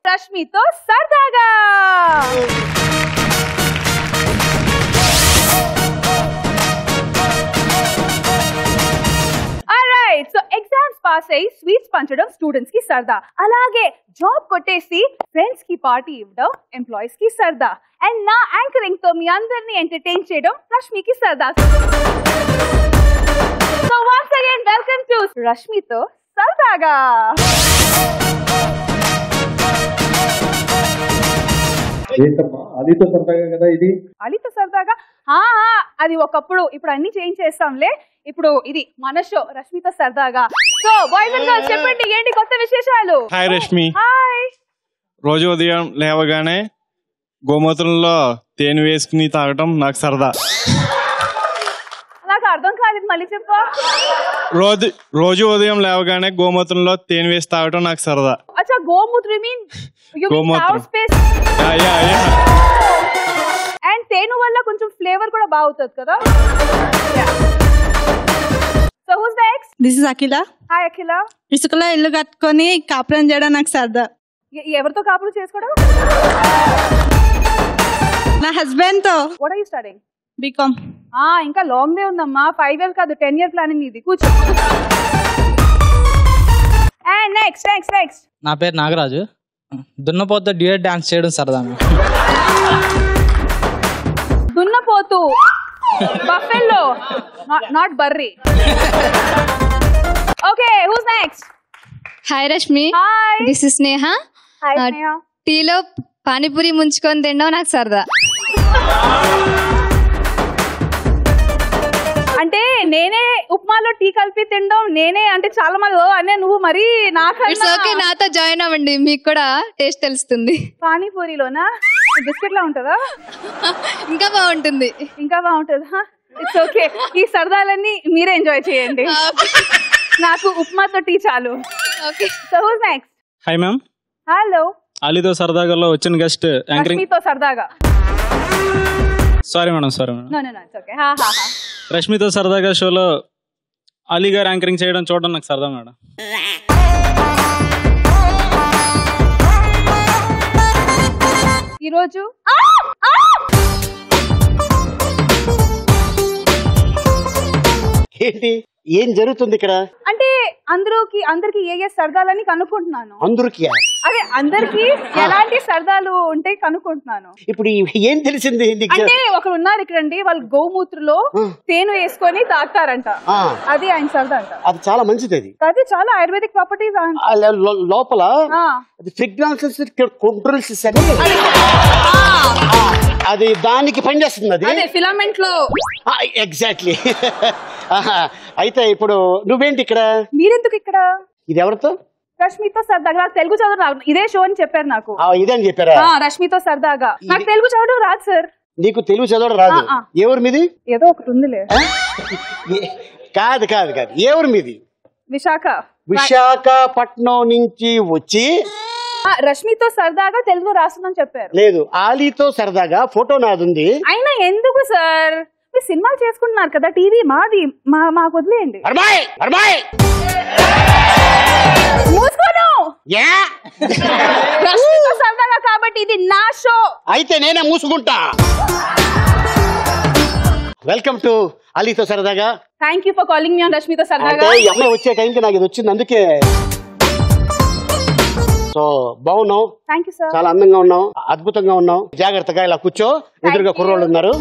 రష్మితో సరదాగా right so exams pass అయ్యి sweets పంచడం స్టూడెంట్స్ కి సరదా అలాగే జాబ్ కొట్టేసి ఫ్రెండ్స్ కి పార్టీ ఇవ్వడం ఎంప్లాయీస్ కి సరదా అండ్ నా యాంకరింగ్ తో మీ అందరినీ ఎంటర్టైన్ చేయడం రష్మికి సరదా so once again welcome to రష్మితో సరదాగా ఏంటమ్మా అదితో సరదాగా కదా ఇది అలితో సరదాగా ఆ, ఆ, అది ఒకప్పుడు ఇప్పుడు అన్ని చేంజ్ చేస్తాంలే ఇప్పుడు ఇది మన షో రష్మితో సరదాగా సో బాయ్స్ అండ్ గర్ల్స్ చెప్పండి ఏంటి కొత్త విశేషాలు హాయ్ రష్మి హాయ్ రోజు ఉదయం లేవగానే గోమూత్రంలో తేనె వేసుకుని తాగటం నాకు సరదా నాకు అర్థం కాలేదు మళ్ళీ చెప్పు రోజు రోజు ఉదయం లేవగానే గోమూత్రంలో తేనె వేసి తాగటం నాకు సరదా అచ్చా గోమూత్ర మీన్ యు మీన్ గోమూత్రం. Cow space yeah, yeah, yeah. And తేను వల్ల కొంచెం ఫ్లేవర్ కూడా బాగుతుంది కదా so who's next this is Akhila hi Akhila ఇసుకలో ఇల్లు కట్టుకొని కాపురం చేయడం నాకు సరదా ఎ- ఎవరితో కాపురం చేసుకోవడం నా హస్బెండ్ తో what are you studying B Com ఆ ఇంకా లాంగ్ డే ఉందమ్మా ఫైవ్ ఇయర్ కాదు టెన్ ఇయర్ ప్లానింగ్ ఇది కూర్చో అండ్ నెక్స్ట్ నెక్స్ట్ నెక్స్ట్ నా పేరు నాగరాజు దున్నపోత డ్యూయట్ డాన్స్ చేయడం సరదా దున్నపోతు బఫెల్లో నాట్ బర్రీ okay who's next hi Rashmi hi this is Sneha hi ఆ, టీలో పానీపూరి ముంచుకొని తినడం నాకు సరదా అంటే నేనే ఉప్మాలో టీ కలిపి తినడం నేనే అంటే చాలా మంది "ఓ, అనే నువ్వు మరీ ఇట్స్ నాకన్నా ఓకే నాతో జాయిన్ అవ్వండి మీకు కూడా టేస్ట్ తెలుస్తుంది పానీపూరిలోనా బిస్కెట్ లా ఉంటుందా ఇంకా బాగుంటుంది ఇంకా బాగుంటుందా ఇట్స్ ఓకే ఈ సరదాలన్నీ మీరే ఎంజాయ్ చేయండి నాకు ఉప్మాతో టీ చాలు okay so who's next hi ma'am hello అలీతో సరదాగా వచ్చిన గెస్ట్ యాంకరింగ్ రష్మితో సరదాగా sorry madam sorry madam no no no it's okay హా హా హా రష్మితో సరదాగా షోలో అలీ గారు యాంకరింగ్ చేయడం చూడడం నాకు సరదా మేడం ఈరోజు ఏంటి ఏం జరుగుతుంది ఇక్కడ అంటే అందరికి అందరికి ఏ ఏ సరదాలని కనుక్కుంటున్నాను అందరికి అదే అందరికి ఎలాంటి సరదాలు ఉంటాయి కనుక్కుంటున్నాను ఇప్పుడు ఈ- ఏం తెలిసింది నీకు? అంటే ఒకరు ఉన్నారు ఇక్కడండి వాళ్ళు గోమూత్రలో తేనె వేసుకొని తాగుతారంట ఆ, అది ఆయన సరదా అంట అది చాలా మంచిది అది అది చాలా ఆయుర్వేదిక్ ప్రాపర్టీస్ ఆ లో- లో- లోపల అది ఫ్రిగ్నాన్సెస్ కంట్రోల్స్ అని ఆ, అది దానికి పనిచేస్తుంది అది అదే ఫిలమెంట్ లో ఎగ్జాక్ట్లీ అయితే ఇప్పుడు నువ్వేంటి ఇక్కడ మీరెందుకు ఇక్కడ ఇది ఎవరితో రష్మితో సరదాగా నాకు తెలుగు చదువు రాదు. ఇదే షో అని చెప్పారు నాకు ఆ, ఇదని చెప్పారా ఆ, రష్మితో సరదాగా నాకు తెలుగు చదవడం రాదు సార్ నీకు తెలుగు చదవడం రాదు ఆ, ఆ. ఏ ఊరు మీది ఏదో ఒకటి ఉందిలే ఏ- కాదు కాదు కాదు ఏ ఊరు మీది విశాఖ విశాఖపట్నం నుంచి వచ్చి ఆ, రష్మితో సరదాగా తెలుగు రాస్తుందని చెప్పారు లేదు ఆలీతో సరదాగా ఫోటో నాదుంది అయినా ఎందుకు సార్ మీరు సినిమాలు చేసుకుంటున్నారు కదా టీవీ మాది మా మాకు వదిలేయండి అర్మాయ్ అర్మాయ్ మూసుకోను యా రష్మితో సరదాగా కాబట్టి ఇది నా షో అయితే నేనే మూసుకుంటా వెల్కమ్ టు అలీతో సరదాగా thank you for calling me on రష్మితో అంటే సరదాగా ఈ అమ్మాయి వచ్చే టైంకి నాకు ఇది వచ్చింది అందుకే సో బాగున్నావు థ్యాంక్ యూ సార్ చాలా అందంగా ఉన్నావు అద్భుతంగా ఉన్నావు జాగ్రత్తగా ఇలా కూర్చో ఎదురుగా కుర్రోళ్ళు ఉన్నారు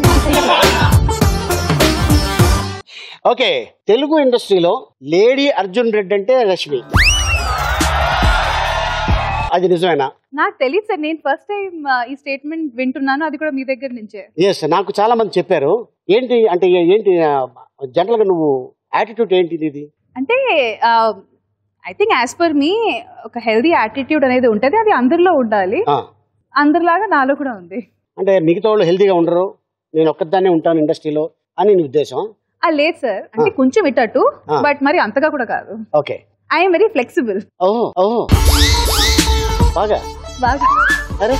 ఓకే తెలుగు ఇండస్ట్రీలో లేడీ అర్జున్ రెడ్డి అంటే రష్మి అది నిజమేనా నాకు తెలియదు సార్ నేను ఫస్ట్ టైం ఈ స్టేట్మెంట్ వింటున్నాను అది కూడా మీ దగ్గర నుంచే ఎస్ నాకు చాలా మంది చెప్పారు ఏంటి అంటే ఏ- ఏంటి జనరల్ గా నువ్వు యాటిట్యూడ్ ఏంటి ఇది అంటే I think as per me ఒక హెల్దీ యాటిట్యూడ్ అనేది ఉంటుంది అది అందరిలో ఉండాలి ఆ, అందరిలాగా నాలో కూడా ఉంది అంటే మిగతా వాళ్ళు హెల్తీగా ఉండరు నేను ఒక్కదాన్నే ఉంటాను ఇండస్ట్రీలో అని నీ ఉద్దేశం ఆ లేదు సార్ అంటే కొంచెం ఇట్టట్టు ఆ. బట్ మరి అంతగా కూడా కాదు ఓకే ఐఎమ్ వెరీ ఫ్లెక్సిబుల్ ఓహో ఓహో బాగా బాగా అరే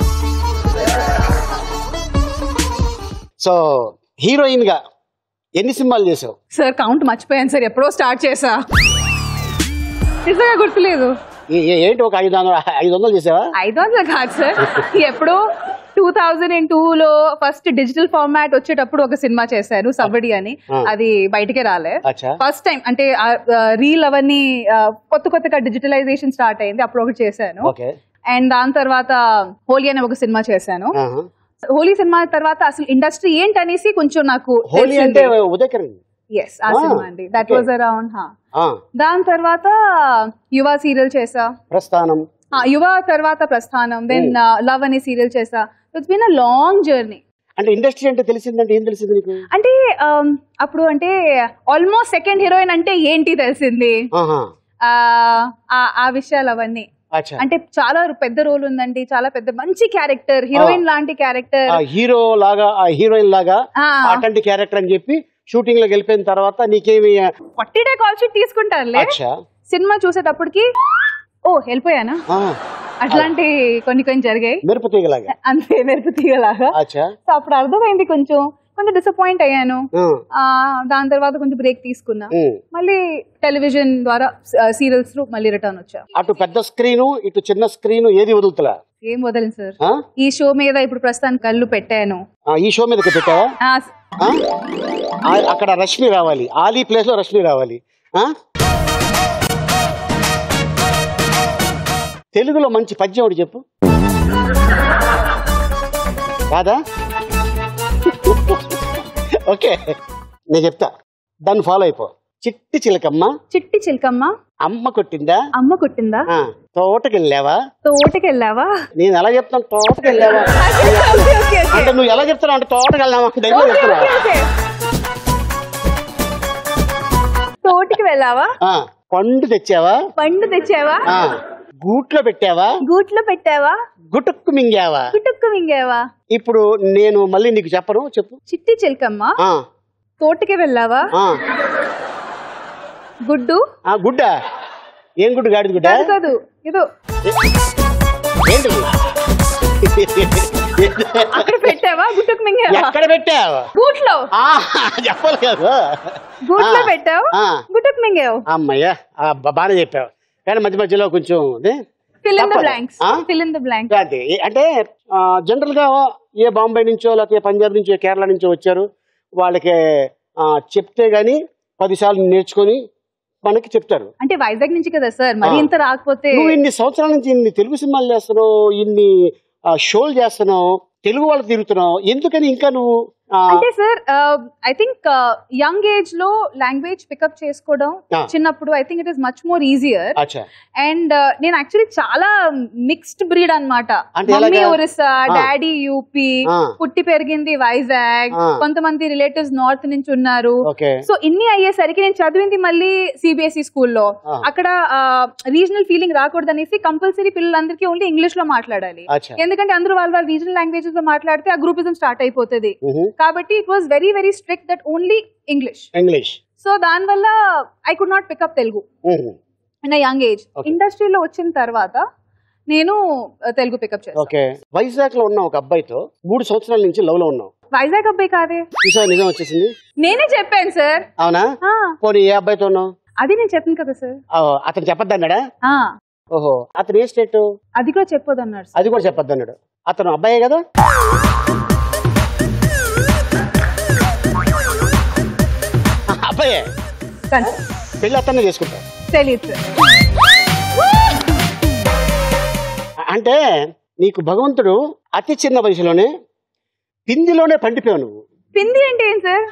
సో హీరోయిన్ గా ఎన్ని సినిమాలు చేసావు సార్ కౌంట్ మర్చిపోయాను సార్ ఎప్పుడో స్టార్ట్ చేసా నిజంగా గుర్తులేదు ఏ- ఏ- ఏంటి ఒక ఐదు వందలు ఐదు వందలు చేసావా ఐదు వందలు కాదు సార్ ఎప్పుడు టూ థౌజండ్ అండ్ టూ లో ఫస్ట్ డిజిటల్ ఫార్మాట్ వచ్చేటప్పుడు ఒక సినిమా చేశాను సబ్బడి అని ఆ. అది బయటికే రాలే అచ్చా ఫస్ట్ టైం అంటే రీల్ అవన్నీ ఆ, కొత్త కొత్తగా డిజిటలైజేషన్ స్టార్ట్ అయింది అప్పుడు ఒకటి చేశాను ఓకే అండ్ దాని తర్వాత హోలీ అనే ఒక సినిమా చేశాను ఆహా. హోలీ సినిమా తర్వాత అసలు ఇండస్ట్రీ ఏంటనేసి కొంచెం నాకు హోలీ అంటే ఉదయకరణ్ ఎస్ ఆ Ah, సినిమా అండి దట్ okay. వాజ్ అరౌండ్ ఆ, దాని తర్వాత యువ సీరియల్ చేసా ప్రస్థానం ఆ, యువ తర్వాత ప్రస్థానం దెన్ లవ్ అనే సీరియల్ చేసా it's been a long journey అంటే ఇండస్ట్రీ అంటే తెలిసిందంటే ఏం తెలిసింది నీకు అంటే um, అప్పుడు అంటే ఆల్మోస్ట్ సెకండ్ హీరోయిన్ అంటే ఏంటి తెలిసింది ఆహా ఆ, ఆ- ఆ విషయాలు అవన్నీ అచ్చా అంటే చాలా పెద్ద రోల్ ఉందండి చాలా పెద్ద మంచి క్యారెక్టర్ హీరోయిన్ లాంటి క్యారెక్టర్ ఆ హీరో లాగా ఆ హీరోయిన్ లాగా అటువంటి క్యారెక్టర్ అని చెప్పి షూటింగ్ లో వెళ్ళిపోయిన తర్వాత నీకేమి ఫార్టీ డే కాల్ షీట్ తీసుకుంటారులే అచ్చా సినిమా చూసేటప్పటికి ఓ వెళ్ళిపోయానా ఆ, అట్లాంటి కొన్ని కొన్ని జరిగాయి మెరుపు తీగలాగా అంతే మెరుపు తీగలాగా అచ్చా సో అప్పుడు అర్థమైంది కొంచెం కొంచెం డిసప్పాయింట్ అయ్యాను ఆ, ఆ, దాని తర్వాత కొంచెం బ్రేక్ తీసుకున్నా ఉమ్. మళ్ళీ టెలివిజన్ ద్వారా సీరియల్స్ లో మళ్ళీ రిటర్న్ వచ్చా అటు పెద్ద స్క్రీను ఇటు చిన్న స్క్రీను ఏది వదులుతలా ఏం వదలండి సార్ ఆ? ఈ షో మీద ఇప్పుడు ప్రస్తుతానికి కళ్ళు పెట్టాను ఆ, ఈ షో మీదకి పెట్టావా ఆ, ఆ? ఆ, అక్కడ రష్మి రావాలి ఆలీ ప్లేస్ లో రష్మి రావాలి ఆ? తెలుగులో మంచి పద్యం ఒకటి చెప్పు కాదా ఓకే నేను చెప్తా దాన్ని ఫాలో అయిపో చిట్టి చిలకమ్మ చిట్టి చిలకమ్మ అమ్మ కొట్టిందా అమ్మ కొట్టిందా ఆ, తోటకెళ్ళావా తోటకి వెళ్ళావా నేను ఎలా చెప్తాను తోటకెళ్ళావా ఓకే, ఓకే, ఓకే. అంటే నువ్వు ఎలా చెప్తున్నావు అంటే తోటకెళ్ళావా అంటే ఎలా ఓకే, చెప్తున్నావు ఓకే, ఓకే. తోటికి వెళ్ళావా ఆ, పండు తెచ్చావా పండు తెచ్చావా ఆ, గూట్లో పెట్టావా గూట్లో పెట్టావా గుటుక్కు మింగావా కుటుక్కు మింగావా ఇప్పుడు నేను మళ్ళీ నీకు చెప్పను చెప్పు చిట్టి చిలకమ్మ ఆ, తోటకి వెళ్ళావా ఆ, గుడ్డు ఆ, గుడ్డ ఏం గుడ్డు గాడిద గుడ్డ కాదు కాదు ఏదో ఏంటి అక్కడ పెట్టావా గుట్టుకు మింగావా ఎక్కడ పెట్టావు గూట్లో ఆ, చెప్పాలి కదా గూట్లో ఆ, పెట్టావు ఆ. గుట్టుకు మింగావు అమ్మయ్యా ఆ, బా- బాగానే చెప్పావు కానీ మధ్య మధ్యలో కొంచెం అదే ఫిల్ ఇన్ ద తప్పదు. బ్లాంక్స్ ఆ? ఫిల్ ఇన్ ద బ్లాంక్ అదే అంటే జనరల్ గా ఏ బాంబే నుంచో లేకపోతే పంజాబ్ నుంచో కేరళ నుంచో వచ్చారు వాళ్ళకి ఆ, చెప్తే గాని పదిసార్లు నేర్చుకొని మనకి చెప్తారు అంటే వైజాగ్ నుంచి కదా సార్ మరి ఆ. ఇంత రాకపోతే నువ్వు ఇన్ని సంవత్సరాల నుంచి ఇన్ని తెలుగు సినిమాలు చేస్తున్నావు ఇన్ని ఆ, షోలు చేస్తున్నావు తెలుగు వాళ్ళు తిరుగుతున్నావు ఎందుకని ఇంకా నువ్వు ఆ, అంటే sir I think young age లో లాంగ్వేజ్ పికప్ చేసుకోవడం ఆ. చిన్నప్పుడు I think it is much more easier అచ్చా అండ్ నేను యాక్చువల్లీ చాలా మిక్స్డ్ బ్రీడ్ అన్నమాట అంటే మమ్మీ ఎలాగా? ఒరిస్సా ఆ. డాడీ యూపీ ఆ. పుట్టి పెరిగింది వైజాగ్ ఆ. కొంతమంది రిలేటివ్స్ నార్త్ నుంచి ఉన్నారు ఓకే సో ఇన్ని అయ్యేసరికి నేను చదివింది మళ్ళీ సిబిఎస్ఈ స్కూల్లో ఆ. అక్కడ రీజనల్ ఫీలింగ్ రాకూడదనేసి కంపల్సరీ పిల్లలందరికీ ఓన్లీ ఇంగ్లీష్ లో మాట్లాడాలి అచ్చా ఎందుకంటే అందరూ వాళ్ళ వాళ్ళ రీజనల్ లాంగ్వేజెస్ లో మాట్లాడితే ఆ గ్రూపిజం స్టార్ట్ అయిపోతుంది మ్హూ. కాబట్టి it was very very strict that only English English so దానివల్ల I could not pick up Telugu మ్హూ. In young age Okay. ఇండస్ట్రీలో వచ్చిన తర్వాత నేను uh, తెలుగు పికప్ చేస్తాను ఓకే వైజాగ్ లో ఉన్న ఒక అబ్బాయితో మూడు సంవత్సరాల నుంచి లవ్ లో ఉన్నావు వైజాగ్ అబ్బాయి కాదే చూసావా నిజం వచ్చేసింది నేనే చెప్పాను సార్ అవునా పోనీ ఏ అబ్బాయితో ఉన్నావు అది నేను చెప్పాను కదా సార్ ఆ, అతను చెప్పొద్దన్నాడా ఓహో అతను ఏ స్టేట్ అది కూడా చెప్పొద్దు అన్నారు సార్ అది కూడా చెప్పొద్దన్నాడు అతను అబ్బాయే కదా అబ్బాయే కానీ పెళ్ళి అతన్నే చేసుకుంటా తెలియదు సార్ అంటే నీకు భగవంతుడు అతి చిన్న వయసులోనే పిందిలోనే పండిపోయావు నువ్వు బింది అంటే ఏం సార్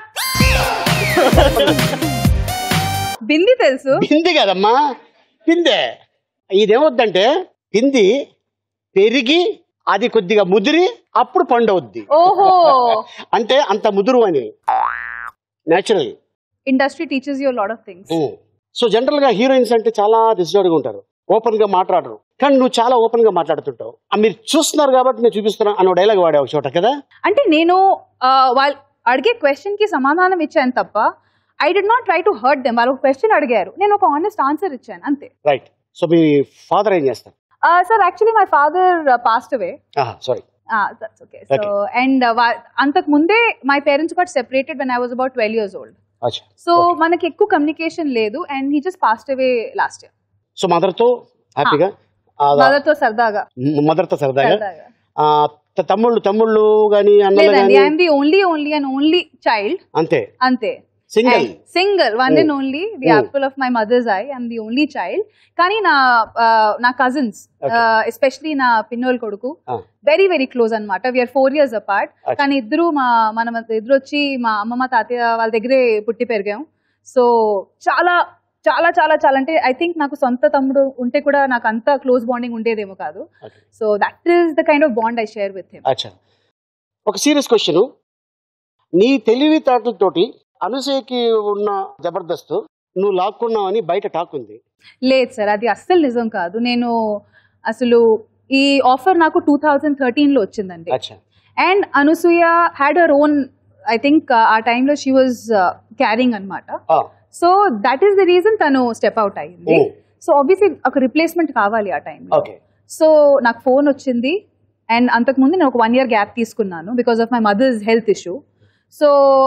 బింది తెలుసు పింది కదమ్మా పిందే ఇదేమవుద్దంటే పింది పెరిగి అది కొద్దిగా ముదిరి అప్పుడు పండవుద్ది ఓహో అంటే అంత ముదురు అని natural industry teachers your lot of things so general గా హీరోయిన్స్ అంటే చాలా దిశజోడుగా ఉంటారు ఓపెన్ గా మాట్లాడరు కానీ నువ్వు చాలా ఓపెన్ గా మాట్లాడుతుంటావు ఆ మీరు చూస్తున్నారు కాబట్టి నేను చూపిస్తున్నా అన్న డైలాగ్ వాడావు చోట కదా అంటే నేను వాళ్ళు అడిగే క్వశ్చన్ కి సమాధానం ఇచ్చాను తప్ప I did not try to hurt them వాళ్ళు ఒక క్వశ్చన్ అడిగారు నేను ఒక ఆనెస్ట్ ఆన్సర్ ఇచ్చాను అంతే రైట్ సో మీ ఫాదర్ ఏం చేస్తారు sir actually my father passed away sorry okay so and అంతకు ముందే my parents got separated when I was about twelve years old అచ్చా సో మనకి ఎక్కువ కమ్యూనికేషన్ లేదు and he just passed away last year so mother తో హ్యాపీగా mother తో సరదాగా మదర్తో సరదాగా సరదాగా ఆ, త- తమ్ముళ్ళు తమ్ముళ్ళు గాని అన్నలు లేదండి గాని I'm the only only and only child అంతే అంతే single single one and Oh. Only the Oh. Apple of my mother's I I'm the only child కానీ నా ఆ, నా కజిన్స్ Okay. ఎస్పెషలీ నా పిన్నోల్ కొడుకు Ah. వెరీ వెరీ క్లోజ్ అనమాట we're four years apart Okay. కానీ ఇద్దరు మా మనం ఇద్దరు వచ్చి మా అమ్మమ్మ తాతయ్య వాళ్ళ దగ్గరే పుట్టి పెరిగాం సో చాలా చాలా చాలా చాలా అంటే ఐ థింక్ నాకు సొంత తమ్ముడు ఉంటే కూడా నాకు అంత క్లోజ్ బాండింగ్ ఉండేదేమో కాదు Okay. So that is the kind of bond I share with him అచ్చా ఒక సీరియస్ క్వశ్చన్ నీ తెలివితేటలతోటి అనుసూయకి ఉన్న జబర్దస్త్ నువ్వు లాక్కున్నావని బయట టాక్ ఉంది లేదు సార్ అది అస్సలు నిజం కాదు నేను అసలు ఈ ఆఫర్ నాకు టూ థౌజండ్ థర్టీన్లో వచ్చిందండి అచ్చా and Anasuya had her own I think ఆ టైంలో షీ వాజ్ క్యారింగ్ అనమాట ఆ, so that is the reason తను స్టెప్ అవుట్ అయ్యింది Oh. సో ఆబ్వియస్లీ ఒక రిప్లేస్మెంట్ కావాలి ఆ టైంలో ఓకే సో నాకు ఫోన్ వచ్చింది అండ్ అంతకుముందు నేను ఒక వన్ ఇయర్ గ్యాప్ తీసుకున్నాను because of my mother's health issue so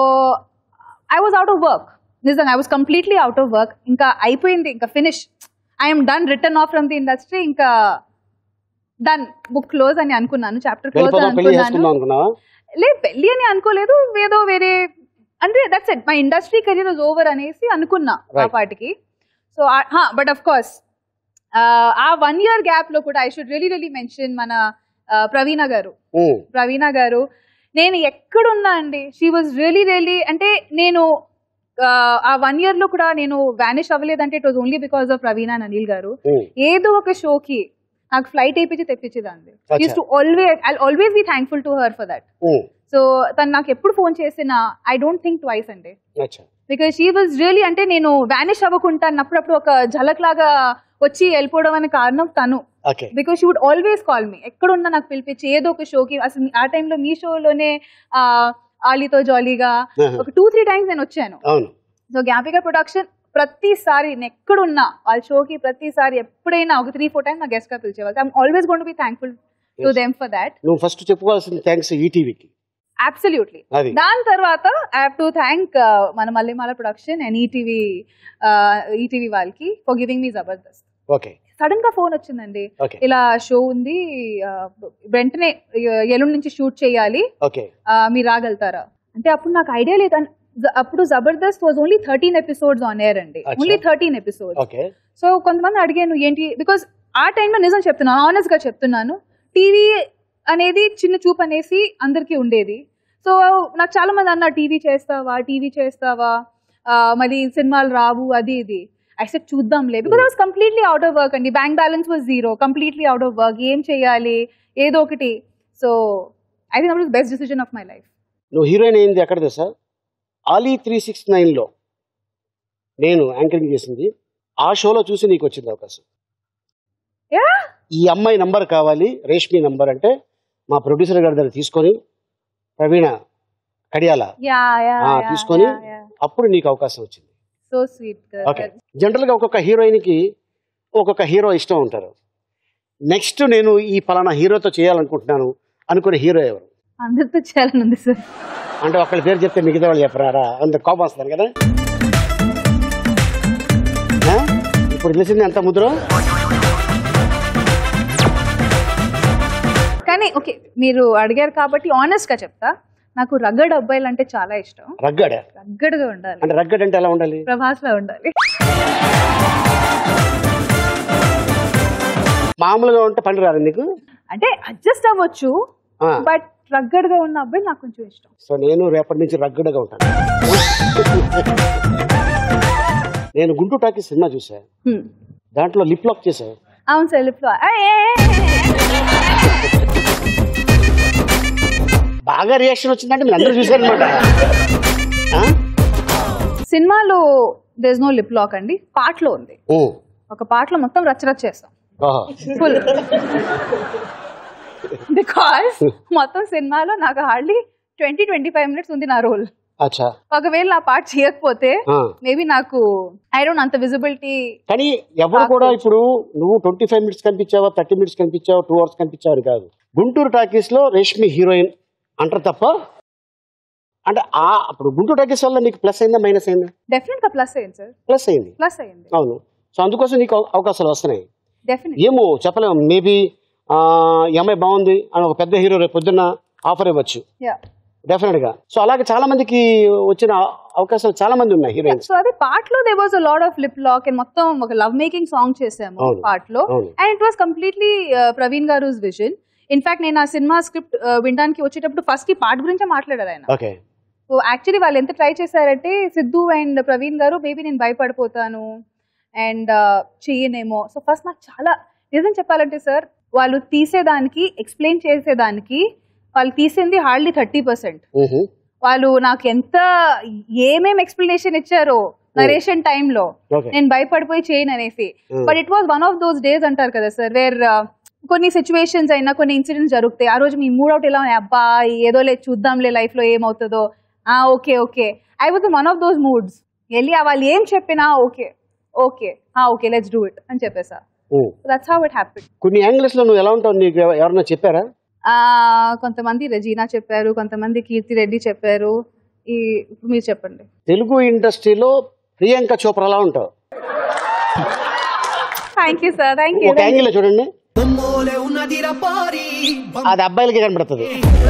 I was out of work నిజంగా I was completely out of work ఇంకా అయిపోయింది ఇంకా finish I'm done return off from the industry ఇంకా డన్ బుక్ క్లోజ్ అని అనుకున్నాను chapter close అని వెళ్ళిపోదాం పెళ్లి అనుకున్నాను చేసుకుందాం అనుకున్నావా లేదు పెళ్ళి అని అనుకోలేదు ఏదో వేరే అంటే that's it my industry career was over అనేసి అనుకున్నా ఆ Right. పాటికి సో బట్ అఫ్ కోర్స్ ఆ వన్ ఇయర్ గ్యాప్ లో కూడా I should really really mention మన ఆ, ప్రవీణ గారు ఉమ్, ప్రవీణ గారు నేను ఎక్కడున్నా అండి షీ వాజ్ రియలీ రియలీ అంటే నేను ఆ, ఆ వన్ ఇయర్ లో కూడా నేను వానిష్ అవ్వలేదంటే it was only because of Praveena and Anil garu um, ఏదో ఒక షోకి నాకు ఫ్లైట్ వేయించి తెప్పించేదాన్ని Acha. To always I always be thankful to her for that um, so తను నాకు ఎప్పుడు ఫోన్ చేసినా ఐ డోంట్ థింక్ ట్వైస్ అండి అచ్చా బికాజ్ షీ వాజ్ రియలీ అంటే నేను వానిష్ అవ్వకుండా అప్పుడప్పుడు ఒక ఝలక్ లాగా వచ్చి వెళ్ళిపోవడం అనే కారణం తను okay because she would always call me ఎక్కడున్నా నాకు పిలిపించి ఏదో ఒక షోకి అసలు ఆ టైంలో మీ షోలోనే ఆ, ఆలీతో జాలీగా ఆహా. ఒక టూ త్రీ టైమ్స్ నేను వచ్చాను అవును సో జ్ఞాపిక ప్రొడక్షన్ ప్రతిసారి నేను ఎక్కడున్నా వాళ్ళ షోకి ప్రతిసారి ఎప్పుడైనా ఒక త్రీ ఫోర్ టైమ్స్ నా గెస్ట్ గా పిలిచేవాళ్ళు I'm always gonna be thankful to Yes. Them for that నువ్వు ఫస్ట్ చెప్పుకోవాల్సిన థ్యాంక్స్ ఈటీవీకి అబ్సల్యూట్లీ అది దాని తర్వాత ఐ హావ్ టు థ్యాంక్ మన Mallemala production and ETV ETV వాళ్ళకి for giving me Jabardasth okay sudden గా ఫోన్ వచ్చిందండి ఓకే ఇలా షో ఉంది ఆ, వెంటనే ఎల్లుండి నుంచి షూట్ చేయాలి ఓకే ఆ, మీరు రాగలుగుతారా అంటే అప్పుడు నాకు ఐడియా లేదు అన్- జ- అప్పుడు Jabardasth was only thirteen episodes on air అండి అచ్చా. Only thirteen episodes okay so కొంతమంది అడిగాను ఏంటి బికాస్ ఆ టైంలో నిజం చెప్తున్నాను ఆనెస్ట్ గా చెప్తున్నాను టీవీ అనేది చిన్న చూపు అనేసి అందరికీ ఉండేది సో నాకు చాలా మంది అన్నారు టీవీ చేస్తావా టీవీ చేస్తావా ఆ, మళ్ళీ సినిమాలు రావు అది ఇది ఐ సెట్ చూద్దాంలే because I was completely out of work అండి bank balance was zero completely out of work ఏం చేయాలి ఏదో ఒకటి so I think that best decision of my life నువ్వు హీరోయిన్ అయింది ఎక్కడ తెలుసా ఆలీ త్రీ సిక్స్ నైన్లో నేను యాంకరింగ్ చేసింది ఆ షోలో చూసి నీకు వచ్చింది అవకాశం Yeah. ఈ అమ్మాయి నంబర్ కావాలి రేష్మి నంబర్ అంటే మా ప్రొడ్యూసర్ గారి దగ్గర తీసుకొని ప్రవీణ కడియాల యా యా ఆ, తీసుకొని అప్పుడు నీకు అవకాశం వచ్చింది సో స్వీట్ ఓకే జనరల్గా ఒక్కొక్క హీరోయిన్కి ఒక్కొక్క హీరో ఇష్టం ఉంటారు నెక్స్ట్ నేను ఈ పలానా హీరోతో చేయాలనుకుంటున్నాను అనుకునే హీరో ఎవరు అందరితో చేయాలని ఉంది సార్ అంటే ఒకళ్ళ పేరు చెప్తే మిగతా వాళ్ళు చెప్పరారా అంత కోపం వస్తుంది కదా ఆ? ఇప్పుడు తెలిసింది ఎంత ముద్ర కానీ ఓకే మీరు అడిగారు కాబట్టి ఆనెస్ట్ గా చెప్తా నాకు రగ్గడ్ అబ్బాయిలు అంటే చాలా ఇష్టం రగ్గడ రగ్గడ్ గా ఉండాలి అంటే రగ్గడ్ అంటే ఎలా ఉండాలి ప్రభాస్ లా ఉండాలి మామూలుగా ఉంటే పని రాదు నీకు అంటే అడ్జస్ట్ అవ్వచ్చు ఆ. బట్ రగ్గడ్ గా ఉన్న అబ్బాయి నాకు కొంచెం ఇష్టం సో నేను రేపటి నుంచి రగ్గడగా ఉంటాను నేను గుంటూరు టాకీ సినిమా చూసా Hmm. దాంట్లో లిప్ లాక్ చేసా అవును సార్ లిప్ బాగా రియాక్షన్ వచ్చిందంటే మీరు అందరూ చూసారనమాట సినిమాలో దేస్ నో లిప్ లాక్ అండి పాటలో ఉంది ఒక పాటలో మొత్తం రచ్చరచ్చ చేస్తాం ఫుల్ బికాస్ మొత్తం సినిమాలో నాకు hardly twenty twenty five minutes ఉంది నా రోల్ అచ్చా ఒకవేళ నా పాట చేయకపోతే ఆ. మేబీ నాకు ఐ డోంట్ అంత విజిబిలిటీ కానీ ఎవరు కూడా ఇప్పుడు నువ్వు ట్వంటీ ఫైవ్ మినిట్స్ కనిపించావా థర్టీ మినిట్స్ కనిపించావా టూ అవర్స్ కనిపించావు అని కాదు గుంటూరు టాకీస్ లో రేష్మి హీరోయిన్ అంటారు తప్ప అంటే ఆ అప్పుడు గుంటూరు టాకీస్ వల్ల నీకు ప్లస్ అయిందా మైనస్ అయిందా డెఫినెట్ గా ప్లస్ అయింది సార్ ప్లస్ అయింది ప్లస్ అయింది అవును సో అందుకోసం నీకు అవ- అవకాశాలు వస్తున్నాయి డెఫినెట్ ఏమో చెప్పలేము మేబీ ఈ అమ్మాయి బాగుంది అని ఒక పెద్ద హీరో రేపు పొద్దున్న ఆఫర్ ఇవ్వచ్చు డెఫినెట్ గా సో అలాగే చాలా మందికి వచ్చిన అవకాశాలు చాలా మంది ఉన్నాయి హీరోయిన్స్ సో అది పాటలో they was a lot of lip lock and మొత్తం ఒక లవ్ మేకింగ్ సాంగ్ చేసాము అవును. పాటలో అవును. And it was completely Praveen garu vision in fact నేను ఆ సినిమా స్క్రిప్ట్ వినడానికి వచ్చేటప్పుడు ఫస్ట్ ఈ పాట గురించే మాట్లాడారు ఆయన ఓకే సో యాక్చువల్లీ వాళ్ళు ఎంత ట్రై చేశారంటే సిద్ధు అండ్ ప్రవీణ్ గారు మేబీ నేను భయపడిపోతాను అండ్ చెయ్యనేమో సో ఫస్ట్ నాకు చాలా నిజం చెప్పాలంటే సార్ వాళ్ళు తీసేదానికి ఎక్స్ప్లెయిన్ చేసేదానికి వాళ్ళు తీసింది హార్డ్లీ థర్టీ పర్సెంట్ వాళ్ళు నాకు ఎంత ఏమేం ఎక్స్ప్లెనేషన్ ఇచ్చారో నరేషన్ టైంలో ఓకే నేను భయపడిపోయి చేయను అనేసి Hmm. But it was one of those days అంటారు కదా సార్ వేర్ కొన్ని సిచ్యువేషన్స్ అయినా కొన్ని ఇన్సిడెంట్స్ జరుగుతాయి ఆ రోజు మీ మూడ్ అవుట్ ఎలా ఉన్నాయి అబ్బా ఏదో లేదు చూద్దాంలే లైఫ్ లో ఏమవుతుందో ఆ okay okay I was one of those moods వెళ్ళి ఆ వాళ్ళు ఏం చెప్పినా okay okay okay let's do it అని చెప్పేసా దట్స్ హౌ ఇట్ హ్యాపీ కొన్ని యాంగిల్స్ లో నువ్వు ఎలా ఉంటావు నీకు ఎవ- ఎవరన్నా చెప్పారా కొంతమంది రెజీనా చెప్పారు కొంతమంది కీర్తి రెడ్డి చెప్పారు ఈ ఇప్పుడు మీరు చెప్పండి తెలుగు ఇండస్ట్రీలో ప్రియాంక చోప్రాలా ఉంటావు thank you sir thank you ఒక యాంగిల్ లో చూడండి అది అబ్బాయిలకి కనబడుతుంది